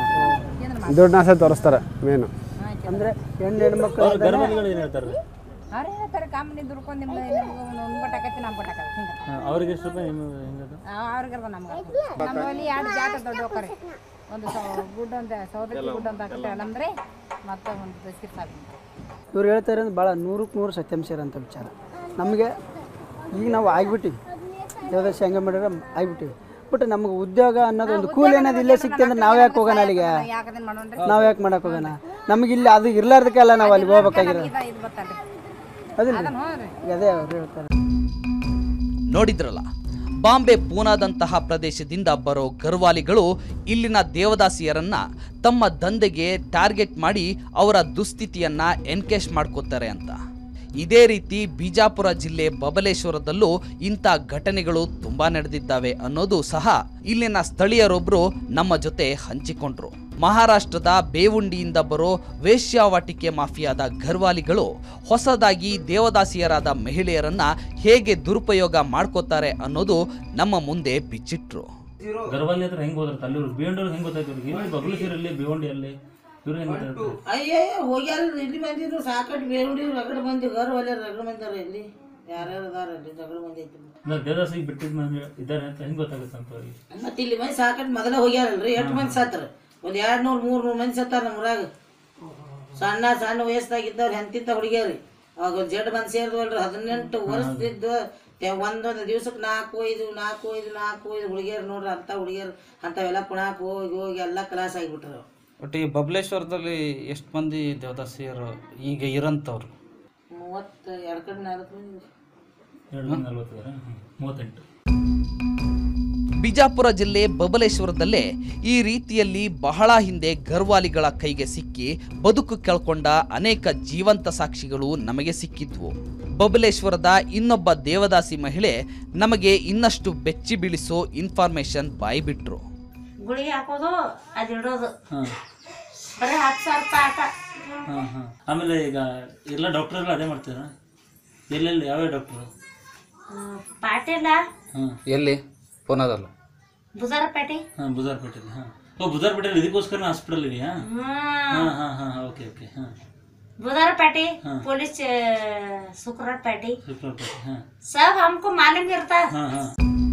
ಏನಾರ ಮಾಡಿ ದುಡ್ಡು ಆಸೆ ತೋರಿಸ್ತಾರೆ ಮೇನು ಅಂದ್ರೆ ಹೆಣ್ಣು ಹೆಣ್ಮಕ್ಳು ಅವ್ರ ಗರ್ವಲಿಗಳು ಏನು ಹೇಳ್ತಾರೆ ಅವ್ರು ಹೇಳ್ತಾರೆ ಕಾಮನಿ ದುಡ್ಕೊಂಡು ನಿಮ್ಮ ನಿಮ್ಗೆ ಒಂದು ಬಟ್ಟಾಕತ್ತಿ ನಮ್ಮ ಬಟ್ಟಾಕತ್ತಿ ಹಿಂಗೆ ಅವ್ರಿಗೆ ಎಷ್ಟು ರೂಪಾಯಿ ನಿಮ್ಗೆ ಹೆಂಗದು ಅವ್ರಿಗರ್ದ ನಮ್ಗೆ ನಮ್ಮಲ್ಲಿ ಎರಡು ಜಾತ ದೊಡ್ಡ ಹೋಗ್ತಾರೆ ಒಂದು ಸೌ ಗುಡ್ ಅಂತ ಸೌದತ್ತಿ ಗುಡ್ ಅಂತ ಹಾಕ್ತಾರೆ ನಮ್ದ್ರೆ ಮತ್ತೆ ಒಂದು ಬಿಸ್ಕಿಟ್ ಸಾಕು ಇವ್ರು ಹೇಳ್ತಾ ಇರೋದು ಭಾಳ ನೂರಕ್ಕೆ ನೂರು ಸತ್ಯಾಂಶ ಇರೋಂಥ ವಿಚಾರ ನಮಗೆ ಈಗ ನಾವು ಆಗಿಬಿಟ್ಟಿವಿ ದೇವದಾಸಿ ಹಂಗೆ ಮಾಡಿದ್ರೆ ಆಗಿಬಿಟ್ಟಿವಿ ಬಟ್ ನಮಗೆ ಉದ್ಯೋಗ ಅನ್ನೋದು ಒಂದು ಕೂಲಿ ಅನ್ನೋದು ಇಲ್ಲೇ ಸಿಕ್ತಿ ಅಂದ್ರೆ ನಾವು ಯಾಕೆ ಹೋಗೋಣ ಅಲ್ಲಿಗೆ ಯಾಕದೇನು ಮಾಡೋಣ್ರಿ ನಾವು ಯಾಕೆ ಮಾಡಕ್ಕೆ ಹೋಗೋಣ ನಮಗೆ ಇಲ್ಲಿ ಅದು ಇರ್ಲಾರ್ದಕ್ಕೆಲ್ಲ ನಾವು ಅಲ್ಲಿ ಹೋಗ್ಬೇಕಾಗಿರೋದು ಇದು ಇದು ಬರ್ತಲ್ರಿ ಅದಿಲ್ಲ ಅದನ್ನ ಹೋಗ್ರಿ ಅದೇ ಅವ್ರು ಹೇಳ್ತಾರೆ ನೋಡಿದ್ರಲ್ಲ ಬಾಂಬೆ ಪೂನಾದಂತಹ ಪ್ರದೇಶದಿಂದ ಬರೋ ಗರ್ವಾಲಿಗಳು ಇಲ್ಲಿನ ದೇವದಾಸಿಯರನ್ನ ತಮ್ಮ ದಂಧೆಗೆ ಟಾರ್ಗೆಟ್ ಮಾಡಿ ಅವರ ದುಸ್ಥಿತಿಯನ್ನ ಎನ್ಕೇಶ್ ಮಾಡ್ಕೋತಾರೆ ಅಂತ ಇದೇ ರೀತಿ ಬಿಜಾಪುರ ಜಿಲ್ಲೆ ಬಬಲೇಶ್ವರದಲ್ಲೂ ಇಂಥ ಘಟನೆಗಳು ತುಂಬಾ ನಡೆದಿದ್ದಾವೆ ಅನ್ನೋದು ಸಹ ಇಲ್ಲಿನ ಸ್ಥಳೀಯರೊಬ್ರು ನಮ್ಮ ಜೊತೆ ಹಂಚಿಕೊಂಡ್ರು ಮಹಾರಾಷ್ಟ್ರದ ಬೇವುಂಡಿಯಿಂದ ಬರೋ ವೇಶ್ಯಾವಾಟಿಕೆ ಮಾಫಿಯಾದ ಘರ್ವಾಲಿಗಳು ಹೊಸದಾಗಿ ದೇವದಾಸಿಯರಾದ ಮಹಿಳೆಯರನ್ನ ಹೇಗೆ ದುರುಪಯೋಗ ಮಾಡ್ಕೋತಾರೆ ಅನ್ನೋದು ನಮ್ಮ ಮುಂದೆ ಬಿಚ್ಚಿಟ್ರು ಗರ್ವಲ್ಲಿ ಹತ್ರ ಹೆಂಗೆ ಹೋದ್ರೆ ಅಲ್ಲಿ ಬೇವಂಡಿ ಹೆಂಗೆ ಗೊತ್ತಾಯ್ತು ಇವ್ರಿಗೆ ಇಲ್ಲಿ ಬಗಲೇಶ್ವರಲ್ಲಿ ಬೇವಂಡಿಯಲ್ಲಿ ಇವ್ರು ಹೆಂಗೆ ಗೊತ್ತಾಯ್ತು ಅಯ್ಯೋ ಹೋಗ್ಯಾರ ಇಲ್ಲಿ ಬಂದಿದ್ರು ಸಾಕಟ್ಟು ಬೇರುಡಿ ರಗಡ ಮಂದಿ ಗರ್ ಒಲೆ ರಗಡ ಮಂದಿ ಅದಾರ ಇಲ್ಲಿ ಯಾರ್ಯಾರು ಅದಾರ ಅಲ್ಲಿ ರಗಡ ಮಂದಿ ಐತಿ ಅಂದ್ರೆ ದೇವದಾಸಿಗೆ ಬಿಟ್ಟಿದ ಮಂದಿ ಇದ್ದಾರೆ ಅಂತ ಹೆಂಗೆ ಗೊತ್ತಾಗುತ್ತೆ ಅಂತ ಅವ್ರಿಗೆ ಮತ್ತೆ ಇಲ್ಲಿ ಮಂದಿ ಸಾಕಟ್ಟು ಮೊದಲ ಹೋಗ್ಯಾರಲ್ರಿ ಎಷ್ಟು ಮಂದಿ ಸತ್ತಾರ ಒಂದು ಎರಡು ನೂರು ಮೂರು ನೂರು ಮಂದಿ ಸತ್ತಾರ ನಮ್ಮ ಊರಾಗ ಸಣ್ಣ ಸಣ್ಣ ವಯಸ್ಸಾಗ ಇದ್ದವ್ರು ಎಂತಿಂತ ಹುಡುಗಿಯರಿ ಅವಾಗ ಜಡ್ ಬಂದು ಸೇರಿದ್ವಲ್ರಿ ಹದಿನೆಂಟು ವರ್ಷದಿದ್ದು ಒಂದೊಂದು ದಿವ್ಸಕ್ಕೆ ನಾಲ್ಕು ಐದು ನಾಲ್ಕು ಐದು ನಾಲ್ಕು ಐದು ಹುಡುಗಿಯರು ನೋಡ್ರಿ ಅಂಥ ಹುಡುಗಿಯರು ಅಂಥವೆಲ್ಲ ಪುಣಾಕ್ ಹೋಗಿ ಹೋಗಿ ಎಲ್ಲ ಕ್ಲಾಸ್ ಆಗಿಬಿಟ್ರು ಬಟ್ ಈ ಬಬಲೇಶ್ವರದಲ್ಲಿ ಎಷ್ಟು ಮಂದಿ ದೇವದಾಸಿಯರು ಈಗ ಇರೋಂಥವ್ರು ಮೂವತ್ತು ಎರಡು ಕಡೆ ನಾಲ್ಕು ಮಂದಿ ಎರಡು ಮಂದಿ ನಲ್ವತ್ತು ಇದಾರೆ ಮೂವತ್ತೆಂಟು ಬಿಜಾಪುರ ಜಿಲ್ಲೆ ಬಬಲೇಶ್ವರದಲ್ಲೇ ಈ ರೀತಿಯಲ್ಲಿ ಬಹಳ ಹಿಂದೆ ಗರ್ವಾಲಿಗಳ ಕೈಗೆ ಸಿಕ್ಕಿ ಬದುಕು ಕಳ್ಕೊಂಡ ಅನೇಕ ಜೀವಂತ ಸಾಕ್ಷಿಗಳು ನಮಗೆ ಸಿಕ್ಕಿದ್ವು ಬಬಲೇಶ್ವರದ ಇನ್ನೊಬ್ಬ ದೇವದಾಸಿ ಮಹಿಳೆ ನಮಗೆ ಇನ್ನಷ್ಟು ಬೆಚ್ಚಿ ಬೀಳಿಸೋ ಇನ್ಫಾರ್ಮೇಶನ್ ಬಾಯ್ಬಿಟ್ರು ಗುಳಿಗೆ ಹಾಕೋದು ಅದು ಇಡೋದು ಹಾಂ ಬರೀ ಹತ್ತು ಸಾವಿರ ರೂಪಾಯಿ ಆಟ ಹಾಂ ಹಾಂ ಆಮೇಲೆ ಈಗ ಎಲ್ಲ ಡಾಕ್ಟರ್ ಎಲ್ಲ ಅದೇ ಮಾಡ್ತೀರಾ ಎಲ್ಲೆಲ್ಲಿ ಯಾವ್ಯಾವ ಡಾಕ್ಟ್ರು ಪಾಟೀಲ ಹಾಂ ಎಲ್ಲಿ ಪೂನಾದಲ್ಲ ಬುಜಾರಪೇಟೆ ಹಾಂ ಬುಜಾರ್ಪೇಟೆಲಿ ಹಾಂ ಓ ಬುಜಾರ್ಪೇಟೆಲಿ ಇದಕ್ಕೋಸ್ಕರ ಹಾಸ್ಪಿಟಲ್ ಇದೆಯಾ ಹಾಂ ಹಾಂ ಹಾಂ ಓಕೆ ಓಕೆ ಹಾಂ ಬುಜಾರಪೇಟೆ पुलिस शुक्रपೇಟೆ ಸುಪ್ರಪೇಟೆ ಹಾಂ सब हमको मालूम रहता ಹಾಂ ಹಾಂ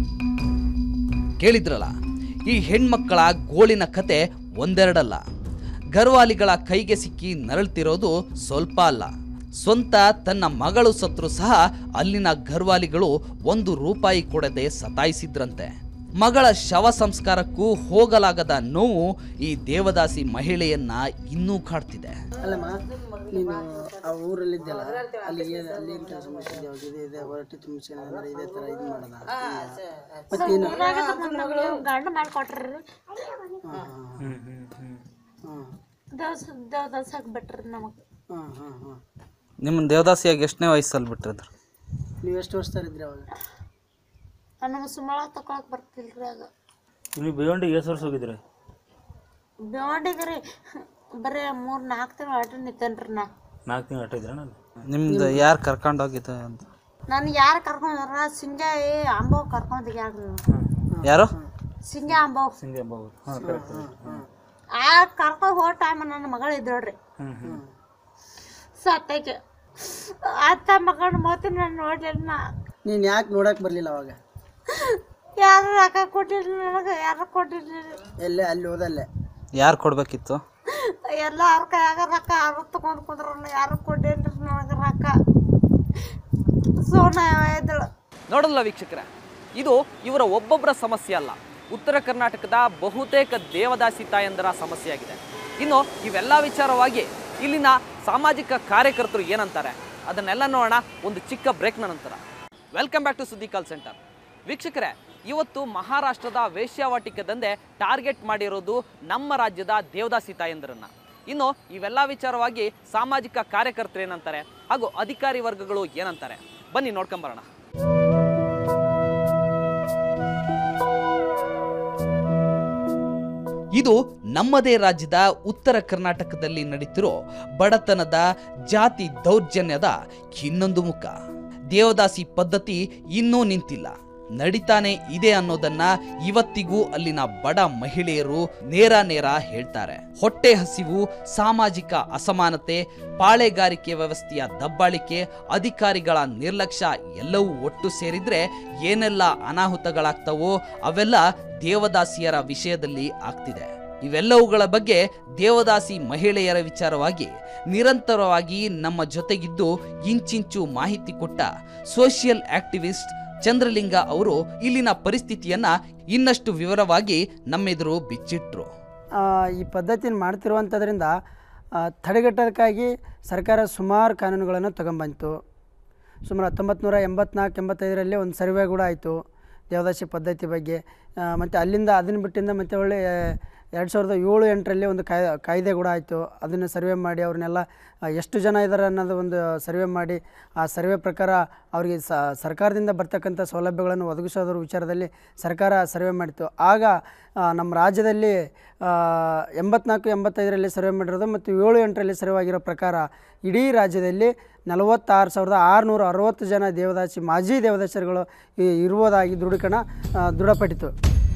ಕೇಳಿದ್ರಲ್ಲ ಈ ಹೆಣ್ಮಕ್ಕಳ ಗೋಳಿನ ಕತೆ ಒಂದೆರಡಲ್ಲ ಗರ್ವಾಲಿಗಳ ಕೈಗೆ ಸಿಕ್ಕಿ ನರಳ್ತಿರೋದು ಸ್ವಲ್ಪ ಅಲ್ಲ ಸ್ವಂತ ತನ್ನ ಮಗಳು ಸತ್ರು ಸಹ ಅಲ್ಲಿನ ಗರ್ವಾಲಿಗಳು ಒಂದು ರೂಪಾಯಿ ಕೊಡದೆ ಸತಾಯಿಸಿದ್ರಂತೆ ಮಗಳ ಶವ ಸಂಸ್ಕಾರಕ್ಕೂ ಹೋಗಲಾಗದ ನೋವು ಈ ದೇವದಾಸಿ ಮಹಿಳೆಯನ್ನ ಇನ್ನೂ ಕಾಡ್ತಿದೆ ಅಲ್ಲಮ್ಮ ನೀನು ಆ ಊರಲ್ಲಿದ್ದಲ್ಲ ಅಲ್ಲಿ ಏನ್- ಅಲ್ಲಿ ಏನು ಕೆಲಸ ಮಾಡ್ತಿದ್ದೆ ಅವಾಗ ಇದೆ ಇದೆ ಹೊರಟಿ ತುಂಬಿಸಿ ಅಂದ್ರೆ ಇದೇ ಥರ ಇದು ಮಾಡೋದ ಮತ್ತೆ ನೀನು ಗಂಡ ಮಾಡ್ಕೊಟ್ರಿ ಹಾಂ ದವಸ ದವಸ ಹಾಕ್ಬಿಟ್ರಿ ನಮಗೆ ಹಾಂ ಹಾಂ ಹಾಂ ನಿಮ್ಮ ದೇವದಾಸಿಯಾಗಿ ಎಷ್ಟನೇ ವಯಸ್ಸಲ್ಲಿ ಬಿಟ್ಟಿದ್ರು ನೀವು ಎಷ್ಟು ವರ್ಷದಲ್ಲಿದ್ರಿ ಅವಾಗ ನನಗೆ ಸುಮ್ಮಳ ತಕೊಳಕ್ ಬರ್ತಿಲ್ರಿ ಆಗ ನೀವು ಬೇವಂಡಿಗೆ ಎಷ್ಟು ವರ್ಷ ಹೋಗಿದ್ರಿ ಬೇವಂಡಿಗೆ ರೀ ಬರೀ ಮೂರು ನಾಲ್ಕು ತಿಂಗಳು ಆಟ ನಿಂತೇನ್ರಿ ನಾ ನಾಲ್ಕು ತಿಂಗಳು ಅಟ್ಟಿದ್ರ ನಾನು ನಿಮ್ದು ಯಾರು ಕರ್ಕೊಂಡೋಗಿದ್ದೆ ಅಂತ ನಾನು ಯಾರು ಕರ್ಕೊಂಡ್ರ ಸಿಂಗಾಯಿ ಅಂಬವ್ ಕರ್ಕೊಂಡು ಯಾರು ಯಾರು ಸಿಂಗ ಅಂಬವ್ ಹಿಂಗೆ ಬಾವು ಹಾಂ ಕರೆಕ್ಟ್ ಆ ಕರ್ಕೊಂಡು ಹೋದ ಟೈಮ್ ನನ್ನ ಮಗಳು ಇದ್ದೋಳ್ರಿ ಹ್ಞೂ ಹ್ಞೂ ಸತ್ತೈಕೆ ಅತ್ತ ಮಗನ ಮೋತಿ ನಾನು ನೋಡ್ಲಿಲ್ಲ ನಾ ನೀನು ಯಾಕೆ ನೋಡಕ್ಕೆ ಬರಲಿಲ್ಲ ಅವಾಗ ಯಾರು ರೊಕ್ಕ ಕೊಟ್ಟಿಲ್ಲ ನನಗೆ ಯಾರು ಕೊಟ್ಟಿರ್ಲಿಲ್ಲ ಎಲ್ಲೇ ಅಲ್ಲಿ ಹೋದಲ್ಲೇ ಯಾರು ಕೊಡಬೇಕಿತ್ತು ಎಲ್ಲ ಅವ್ರ ಕೈಯಾಗ ರೊಕ್ಕ ಯಾರು ತಗೊಂಡ್ ಕುಂದ್ರಲ್ಲ ಯಾರು ಕೊಟ್ಟಿಲ್ರಿ ನನಗೆ ರೊಕ್ಕ ಸೋನ ಇದ್ದಳು ನೋಡಲ್ಲ ವೀಕ್ಷಕರೇ ಇದು ಇವರ ಒಬ್ಬೊಬ್ಬರ ಸಮಸ್ಯೆ ಅಲ್ಲ ಉತ್ತರ ಕರ್ನಾಟಕದ ಬಹುತೇಕ ದೇವದಾಸಿ ತಾಯಂದರ ಸಮಸ್ಯೆಯಾಗಿದೆ ಇನ್ನು ಇವೆಲ್ಲ ವಿಚಾರವಾಗಿ ಇಲ್ಲಿನ ಸಾಮಾಜಿಕ ಕಾರ್ಯಕರ್ತರು ಏನಂತಾರೆ ಅದನ್ನೆಲ್ಲ ನೋಡೋಣ ಒಂದು ಚಿಕ್ಕ ಬ್ರೇಕ್ನ ನಂತರ ವೆಲ್ಕಮ್ ಬ್ಯಾಕ್ ಟು ಸುದ್ದಿ ಕಾಲ್ ಸೆಂಟರ್ ವೀಕ್ಷಕರೇ ಇವತ್ತು ಮಹಾರಾಷ್ಟ್ರದ ವೇಶ್ಯಾವಾಟಿಕೆ ದಂಧೆ ಟಾರ್ಗೆಟ್ ಮಾಡಿರೋದು ನಮ್ಮ ರಾಜ್ಯದ ದೇವದಾಸಿ ತಾಯಂದರನ್ನ ಇನ್ನು ಇವೆಲ್ಲ ವಿಚಾರವಾಗಿ ಸಾಮಾಜಿಕ ಕಾರ್ಯಕರ್ತರು ಏನಂತಾರೆ ಹಾಗೂ ಅಧಿಕಾರಿ ವರ್ಗಗಳು ಏನಂತಾರೆ ಬನ್ನಿ ನೋಡ್ಕೊಂಬರೋಣ ಇದು ನಮ್ಮದೇ ರಾಜ್ಯದ ಉತ್ತರ ಕರ್ನಾಟಕದಲ್ಲಿ ನಡೀತಿರೋ ಬಡತನದ ಜಾತಿ ದೌರ್ಜನ್ಯದ ಇನ್ನೊಂದು ಮುಖ ದೇವದಾಸಿ ಪದ್ಧತಿ ಇನ್ನೂ ನಿಂತಿಲ್ಲ ನಡಿತಾನೆ ಇದೆ ಅನ್ನೋದನ್ನ ಇವತ್ತಿಗೂ ಅಲ್ಲಿನ ಬಡ ಮಹಿಳೆಯರು ನೇರ ನೇರ ಹೇಳ್ತಾರೆ ಹೊಟ್ಟೆ ಹಸಿವು ಸಾಮಾಜಿಕ ಅಸಮಾನತೆ ಪಾಳೆಗಾರಿಕೆ ವ್ಯವಸ್ಥೆಯ ದಬ್ಬಾಳಿಕೆ ಅಧಿಕಾರಿಗಳ ನಿರ್ಲಕ್ಷ್ಯ ಎಲ್ಲವೂ ಒಟ್ಟು ಸೇರಿದ್ರೆ ಏನೆಲ್ಲ ಅನಾಹುತಗಳಾಗ್ತವೋ ಅವೆಲ್ಲ ದೇವದಾಸಿಯರ ವಿಷಯದಲ್ಲಿ ಆಗ್ತಿದೆ ಇವೆಲ್ಲವುಗಳ ಬಗ್ಗೆ ದೇವದಾಸಿ ಮಹಿಳೆಯರ ವಿಚಾರವಾಗಿ ನಿರಂತರವಾಗಿ ನಮ್ಮ ಜೊತೆಗಿದ್ದು ಇಂಚಿಂಚು ಮಾಹಿತಿ ಕೊಟ್ಟ ಸೋಷಿಯಲ್ ಆಕ್ಟಿವಿಸ್ಟ್ ಚಂದ್ರಲಿಂಗ ಅವರು ಇಲ್ಲಿನ ಪರಿಸ್ಥಿತಿಯನ್ನ ಇನ್ನಷ್ಟು ವಿವರವಾಗಿ ನಮ್ಮೆದುರು ಬಿಚ್ಚಿಟ್ರು ಆ, ಈ ಪದ್ಧತಿನ ಮಾಡ್ತಿರುವಂಥದ್ರಿಂದ ಆ, ತಡೆಗಟ್ಟೋದಕ್ಕಾಗಿ ಸರ್ಕಾರ ಸುಮಾರು ಕಾನೂನುಗಳನ್ನು ತಗೊಂಬಂತು ಸುಮಾರು ಹತ್ತೊಂಬತ್ತು ನೂರ ಎಂಬತ್ನಾಲ್ಕು ಎಂಬತ್ತೈದರಲ್ಲಿ ಒಂದು ಸರ್ವೆ ಕೂಡ ಆಯಿತು ದೇವದಾಸಿ ಪದ್ಧತಿ ಬಗ್ಗೆ ಮತ್ತು ಅಲ್ಲಿಂದ ಅದನ್ನು ಬಿಟ್ಟಿಂದ ಮತ್ತೆ ಒಳ್ಳೆ ಎರಡು ಸಾವಿರದ ಏಳು ಎಂಟರಲ್ಲಿ ಒಂದು ಕಾಯ್ ಕಾಯ್ದೆ ಕೂಡ ಆಯಿತು ಅದನ್ನು ಸರ್ವೆ ಮಾಡಿ ಅವ್ರನ್ನೆಲ್ಲ ಆ, ಎಷ್ಟು ಜನ ಇದ್ದಾರೆ ಅನ್ನೋದು ಒಂದು ಸರ್ವೆ ಮಾಡಿ ಆ ಸರ್ವೆ ಪ್ರಕಾರ ಅವರಿಗೆ ಸ ಸರ್ಕಾರದಿಂದ ಬರ್ತಕ್ಕಂಥ ಸೌಲಭ್ಯಗಳನ್ನು ಒದಗಿಸೋದ್ರ ವಿಚಾರದಲ್ಲಿ ಸರ್ಕಾರ ಸರ್ವೆ ಮಾಡಿತ್ತು ಆಗ ಆ, ನಮ್ಮ ರಾಜ್ಯದಲ್ಲಿ ಆ, ಎಂಬತ್ನಾಲ್ಕು ಎಂಬತ್ತೈದರಲ್ಲಿ ಸರ್ವೆ ಮಾಡಿರೋದು ಮತ್ತು ಏಳು ಎಂಟರಲ್ಲಿ ಸರ್ವೆ ಆಗಿರೋ ಪ್ರಕಾರ ಇಡೀ ರಾಜ್ಯದಲ್ಲಿ ನಲವತ್ತಾರು ಸಾವಿರದ ಆರುನೂರ ಅರವತ್ತು ಜನ ದೇವದಾಸಿ ಮಾಜಿ ದೇವದಾಸರುಗಳು ಈ- ಇರುವುದಾಗಿ ದೃಢೀಕರಣ ಆ, ದೃಢಪಟ್ಟಿತು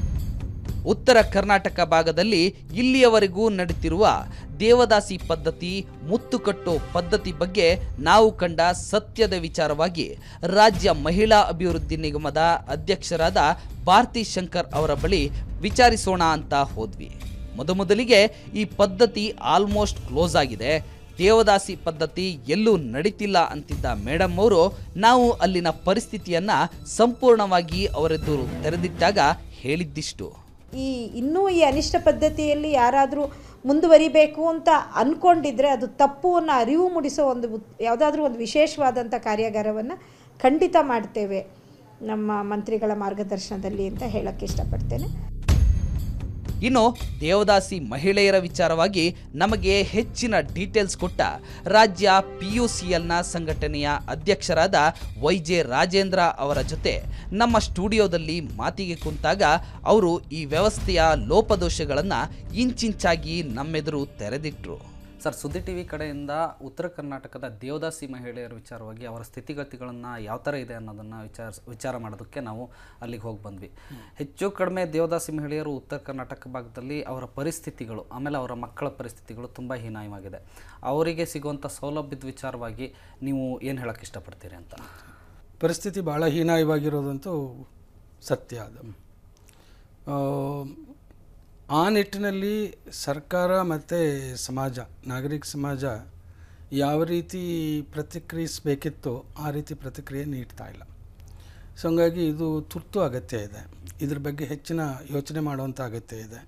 ಉತ್ತರ ಕರ್ನಾಟಕ ಭಾಗದಲ್ಲಿ ಇಲ್ಲಿಯವರೆಗೂ ನಡೀತಿರುವ ದೇವದಾಸಿ ಪದ್ಧತಿ ಮುತ್ತುಕಟ್ಟೋ ಪದ್ಧತಿ ಬಗ್ಗೆ ನಾವು ಕಂಡ ಸತ್ಯದ ವಿಚಾರವಾಗಿ ರಾಜ್ಯ ಮಹಿಳಾ ಅಭಿವೃದ್ಧಿ ನಿಗಮದ ಅಧ್ಯಕ್ಷರಾದ ಭಾರತಿ ಶಂಕರ್ ಅವರ ಬಳಿ ವಿಚಾರಿಸೋಣ ಅಂತ ಹೋದ್ವಿ ಮೊದಮೊದಲಿಗೆ ಈ ಪದ್ಧತಿ ಆಲ್ಮೋಸ್ಟ್ ಕ್ಲೋಸ್ ಆಗಿದೆ ದೇವದಾಸಿ ಪದ್ಧತಿ ಎಲ್ಲೂ ನಡೀತಿಲ್ಲ ಅಂತಿದ್ದ ಮೇಡಮ್ ಅವರು ನಾವು ಅಲ್ಲಿನ ಪರಿಸ್ಥಿತಿಯನ್ನ ಸಂಪೂರ್ಣವಾಗಿ ಅವರೆದುರು ತೆರೆದಿಟ್ಟಾಗ ಹೇಳಿದ್ದಿಷ್ಟು ಈ ಇನ್ನೂ ಈ ಅನಿಷ್ಟ ಪದ್ಧತಿಯಲ್ಲಿ ಯಾರಾದರೂ ಮುಂದುವರಿಬೇಕು ಅಂತ ಅಂದ್ಕೊಂಡಿದ್ರೆ ಅದು ತಪ್ಪು ಅನ್ನೋ ಅರಿವು ಮೂಡಿಸೋ ಒಂದು ಉತ್- ಯಾವುದಾದ್ರೂ ಒಂದು ವಿಶೇಷವಾದಂಥ ಕಾರ್ಯಾಗಾರವನ್ನು ಖಂಡಿತ ಮಾಡ್ತೇವೆ ನಮ್ಮ ಮಂತ್ರಿಗಳ ಮಾರ್ಗದರ್ಶನದಲ್ಲಿ ಅಂತ ಹೇಳಕ್ಕೆ ಇಷ್ಟಪಡ್ತೇನೆ ಇನ್ನು ದೇವದಾಸಿ ಮಹಿಳೆಯರ ವಿಚಾರವಾಗಿ ನಮಗೆ ಹೆಚ್ಚಿನ ಡೀಟೇಲ್ಸ್ ಕೊಟ್ಟ ರಾಜ್ಯ ಪಿ ಯು ಸಿ ಎಲ್ನ ಸಂಘಟನೆಯ ಅಧ್ಯಕ್ಷರಾದ ವೈ ಜೆ ರಾಜೇಂದ್ರ ಅವರ ಜೊತೆ ನಮ್ಮ ಸ್ಟುಡಿಯೋದಲ್ಲಿ ಮಾತಿಗೆ ಕುಂತಾಗ ಅವರು ಈ ವ್ಯವಸ್ಥೆಯ ಲೋಪದೋಷಗಳನ್ನು ಇಂಚಿಂಚಾಗಿ ನಮ್ಮೆದುರು ತೆರೆದಿಟ್ರು ಸರ್ ಸುದ್ದಿ ಟಿ ವಿ ಕಡೆಯಿಂದ ಉತ್ತರ ಕರ್ನಾಟಕದ ದೇವದಾಸಿ ಮಹಿಳೆಯರ ವಿಚಾರವಾಗಿ ಅವರ ಸ್ಥಿತಿಗತಿಗಳನ್ನು ಯಾವ ಥರ ಇದೆ ಅನ್ನೋದನ್ನು ವಿಚಾರ ವಿಚಾರ ಮಾಡೋದಕ್ಕೆ ನಾವು ಅಲ್ಲಿಗೆ ಹೋಗಿ ಬಂದ್ವಿ ಹೆಚ್ಚು ಕಡಿಮೆ ದೇವದಾಸಿ ಮಹಿಳೆಯರು ಉತ್ತರ ಕರ್ನಾಟಕ ಭಾಗದಲ್ಲಿ ಅವರ ಪರಿಸ್ಥಿತಿಗಳು ಆಮೇಲೆ ಅವರ ಮಕ್ಕಳ ಪರಿಸ್ಥಿತಿಗಳು ತುಂಬ ಹೀನಾಯವಾಗಿದೆ ಅವರಿಗೆ ಸಿಗುವಂಥ ಸೌಲಭ್ಯದ ವಿಚಾರವಾಗಿ ನೀವು ಏನು ಹೇಳೋಕ್ಕೆ ಇಷ್ಟಪಡ್ತೀರಿ ಅಂತ ಪರಿಸ್ಥಿತಿ ಭಾಳ ಹೀನಾಯವಾಗಿರೋದಂತೂ ಸತ್ಯ ಅದು ಆ, ಆ ನಿಟ್ಟಿನಲ್ಲಿ ಸರ್ಕಾರ ಮತ್ತು ಸಮಾಜ ನಾಗರಿಕ ಸಮಾಜ ಯಾವ ರೀತಿ ಪ್ರತಿಕ್ರಿಯಿಸಬೇಕಿತ್ತೋ ಆ ರೀತಿ ಪ್ರತಿಕ್ರಿಯೆ ನೀಡ್ತಾ ಇಲ್ಲ ಸೊ ಹಂಗಾಗಿ ಇದು ತುರ್ತು ಅಗತ್ಯ ಇದೆ ಇದ್ರ ಬಗ್ಗೆ ಹೆಚ್ಚಿನ ಯೋಚನೆ ಮಾಡುವಂಥ ಅಗತ್ಯ ಇದೆ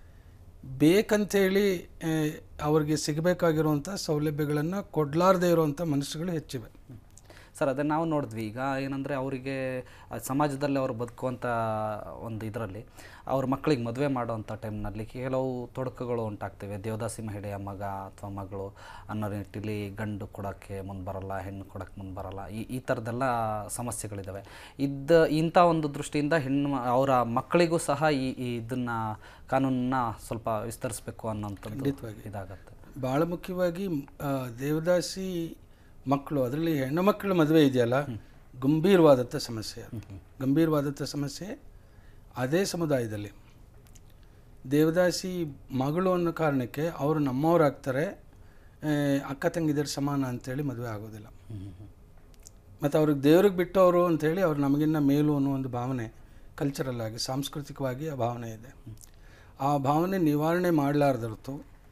ಬೇಕಂತೇಳಿ ಆ, ಅವ್ರಿಗೆ ಸಿಗಬೇಕಾಗಿರುವಂಥ ಸೌಲಭ್ಯಗಳನ್ನು ಕೊಡಲಾರ್ದೇ ಇರುವಂಥ ಮನಸ್ಸುಗಳು ಹೆಚ್ಚಿವೆ ಸರ್ ಅದನ್ನು ನಾವು ನೋಡಿದ್ವಿ ಈಗ ಏನಂದರೆ ಅವರಿಗೆ ಸಮಾಜದಲ್ಲಿ ಅವರು ಬದುಕುವಂಥ ಒಂದು ಇದರಲ್ಲಿ ಅವ್ರ ಮಕ್ಕಳಿಗೆ ಮದುವೆ ಮಾಡುವಂಥ ಟೈಮ್ನಲ್ಲಿ ಕೆಲವು ತೊಡಕುಗಳು ಉಂಟಾಗ್ತವೆ ದೇವದಾಸಿ ಮಹಿಳೆಯ ಮಗ ಅಥವಾ ಮಗಳು ಅನ್ನೋ ನಿಟ್ಟಿನಲ್ಲಿ ಗಂಡು ಕೊಡೋಕ್ಕೆ ಮುಂದೆ ಬರಲ್ಲ ಹೆಣ್ಣು ಕೊಡೋಕ್ಕೆ ಮುಂದೆ ಬರಲ್ಲ ಈ ಈ ಥರದ್ದೆಲ್ಲ ಸಮಸ್ಯೆಗಳಿದ್ದಾವೆ ಇದ್ದ ಇಂಥ ಒಂದು ದೃಷ್ಟಿಯಿಂದ ಹೆಣ್ಣು ಮ- ಅವರ ಮಕ್ಕಳಿಗೂ ಸಹ ಈ ಈ ಇದನ್ನು ಕಾನೂನನ್ನ ಸ್ವಲ್ಪ ವಿಸ್ತರಿಸಬೇಕು ಅನ್ನೋಂಥದ್ದು ಖಂಡಿತವಾಗಿ. ಇದಾಗತ್ತೆ ಭಾಳ ಮುಖ್ಯವಾಗಿ ಆ, ದೇವದಾಸಿ ಮಕ್ಕಳು ಅದರಲ್ಲಿ ಹೆಣ್ಣು ಮಕ್ಕಳ ಮದುವೆ ಇದೆಯಲ್ಲ ಗಂಭೀರವಾದಂಥ ಸಮಸ್ಯೆ ಅದು. ಗಂಭೀರವಾದಂಥ ಸಮಸ್ಯೆ ಅದೇ ಸಮುದಾಯದಲ್ಲಿ ದೇವದಾಸಿ ಮಗಳು ಅನ್ನೋ ಕಾರಣಕ್ಕೆ ಅವರು ನಮ್ಮವರಾಗ್ತಾರೆ ಆ, ಅಕ್ಕ ತಂಗಿದರ ಸಮಾನ ಅಂತೇಳಿ ಮದುವೆ ಆಗೋದಿಲ್ಲ ಮತ್ತು ಅವ್ರಿಗೆ ದೇವ್ರಿಗೆ ಬಿಟ್ಟವರು ಅಂಥೇಳಿ ಅವ್ರು ನಮಗಿನ್ನ ಮೇಲು ಅನ್ನೋ ಒಂದು ಭಾವನೆ ಕಲ್ಚರಲ್ ಆಗಿ ಸಾಂಸ್ಕೃತಿಕವಾಗಿ ಆ ಭಾವನೆ ಇದೆ ಆ ಭಾವನೆ ನಿವಾರಣೆ ಮಾಡಲಾರ್ದರ್ತು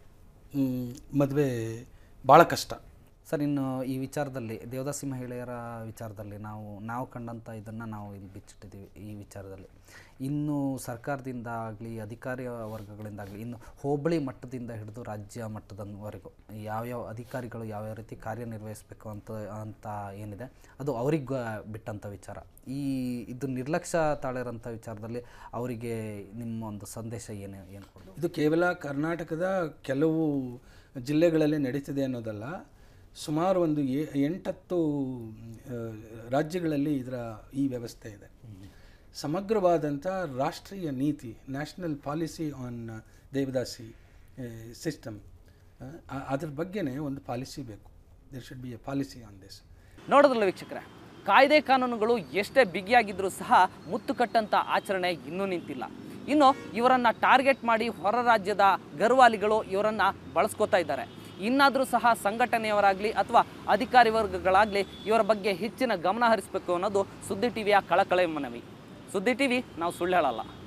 ಮದುವೆ ಭಾಳ ಕಷ್ಟ ಸರ್ ಇನ್ನು ಈ ವಿಚಾರದಲ್ಲಿ ದೇವದಾಸಿ ಮಹಿಳೆಯರ ವಿಚಾರದಲ್ಲಿ ನಾವು ನಾವು ಕಂಡಂಥ ಇದನ್ನು ನಾವು ಇಲ್ಲಿ ಬಿಚ್ಚಿಟ್ಟಿದ್ದೀವಿ ಈ ವಿಚಾರದಲ್ಲಿ ಇನ್ನು ಸರ್ಕಾರದಿಂದ ಆಗಲಿ ಅಧಿಕಾರಿ ವರ್ಗಗಳಿಂದ ಆಗಲಿ ಇನ್ನು ಹೋಬಳಿ ಮಟ್ಟದಿಂದ ಹಿಡಿದು ರಾಜ್ಯ ಮಟ್ಟದವರೆಗೂ ಯಾವ್ಯಾವ ಅಧಿಕಾರಿಗಳು ಯಾವ್ಯಾವ ರೀತಿ ಕಾರ್ಯನಿರ್ವಹಿಸಬೇಕು ಅಂತ ಅಂತ ಏನಿದೆ ಅದು ಅವ್ರಿಗೆ ಬಿಟ್ಟಂಥ ವಿಚಾರ ಈ ಇದು ನಿರ್ಲಕ್ಷ್ಯ ತಾಳಿರೋಂಥ ವಿಚಾರದಲ್ಲಿ ಅವರಿಗೆ ನಿಮ್ಮ ಒಂದು ಸಂದೇಶ ಏನು ಏನು ಕೊಡೋದು ಇದು ಕೇವಲ ಕರ್ನಾಟಕದ ಕೆಲವು ಜಿಲ್ಲೆಗಳಲ್ಲಿ ನಡೀತಿದೆ ಅನ್ನೋದಲ್ಲ ಸುಮಾರು ಒಂದು ಎ- ಎಂಟತ್ತು ಆ, ರಾಜ್ಯಗಳಲ್ಲಿ ಇದರ ಈ ವ್ಯವಸ್ಥೆ ಇದೆ ಸಮಗ್ರವಾದಂಥ ರಾಷ್ಟ್ರೀಯ ನೀತಿ national policy on devadasi system ಅದ್ರ ಬಗ್ಗೆನೇ ಒಂದು ಪಾಲಿಸಿ ಬೇಕು there should be a policy on this ನೋಡೋದ್ರಲ್ಲ ವೀಕ್ಷಕರೇ ಕಾಯ್ದೆ ಕಾನೂನುಗಳು ಎಷ್ಟೇ ಬಿಗಿಯಾಗಿದ್ರೂ ಸಹ ಮುತ್ತು ಕಟ್ಟಂತ ಆಚರಣೆ ಇನ್ನೂ ನಿಂತಿಲ್ಲ ಇನ್ನು ಇವರನ್ನ ಟಾರ್ಗೆಟ್ ಮಾಡಿ ಹೊರ ರಾಜ್ಯದ ಗರ್ವಾಲಿಗಳು ಇವರನ್ನ ಬಳಸ್ಕೋತಾ ಇದ್ದಾರೆ ಇನ್ನಾದರೂ ಸಹ ಸಂಘಟನೆಯವರಾಗಲಿ ಅಥವಾ ಅಧಿಕಾರಿ ವರ್ಗಗಳಾಗಲಿ ಇವರ ಬಗ್ಗೆ ಹೆಚ್ಚಿನ ಗಮನ ಹರಿಸಬೇಕು ಅನ್ನೋದು ಸುದ್ದಿ ಟಿವಿಯ ಕಳಕಳೆ ಮನವಿ ಸುದ್ದಿ ಟಿವಿ ನಾವು ಸುಳ್ಳು ಹೇಳಲ್ಲ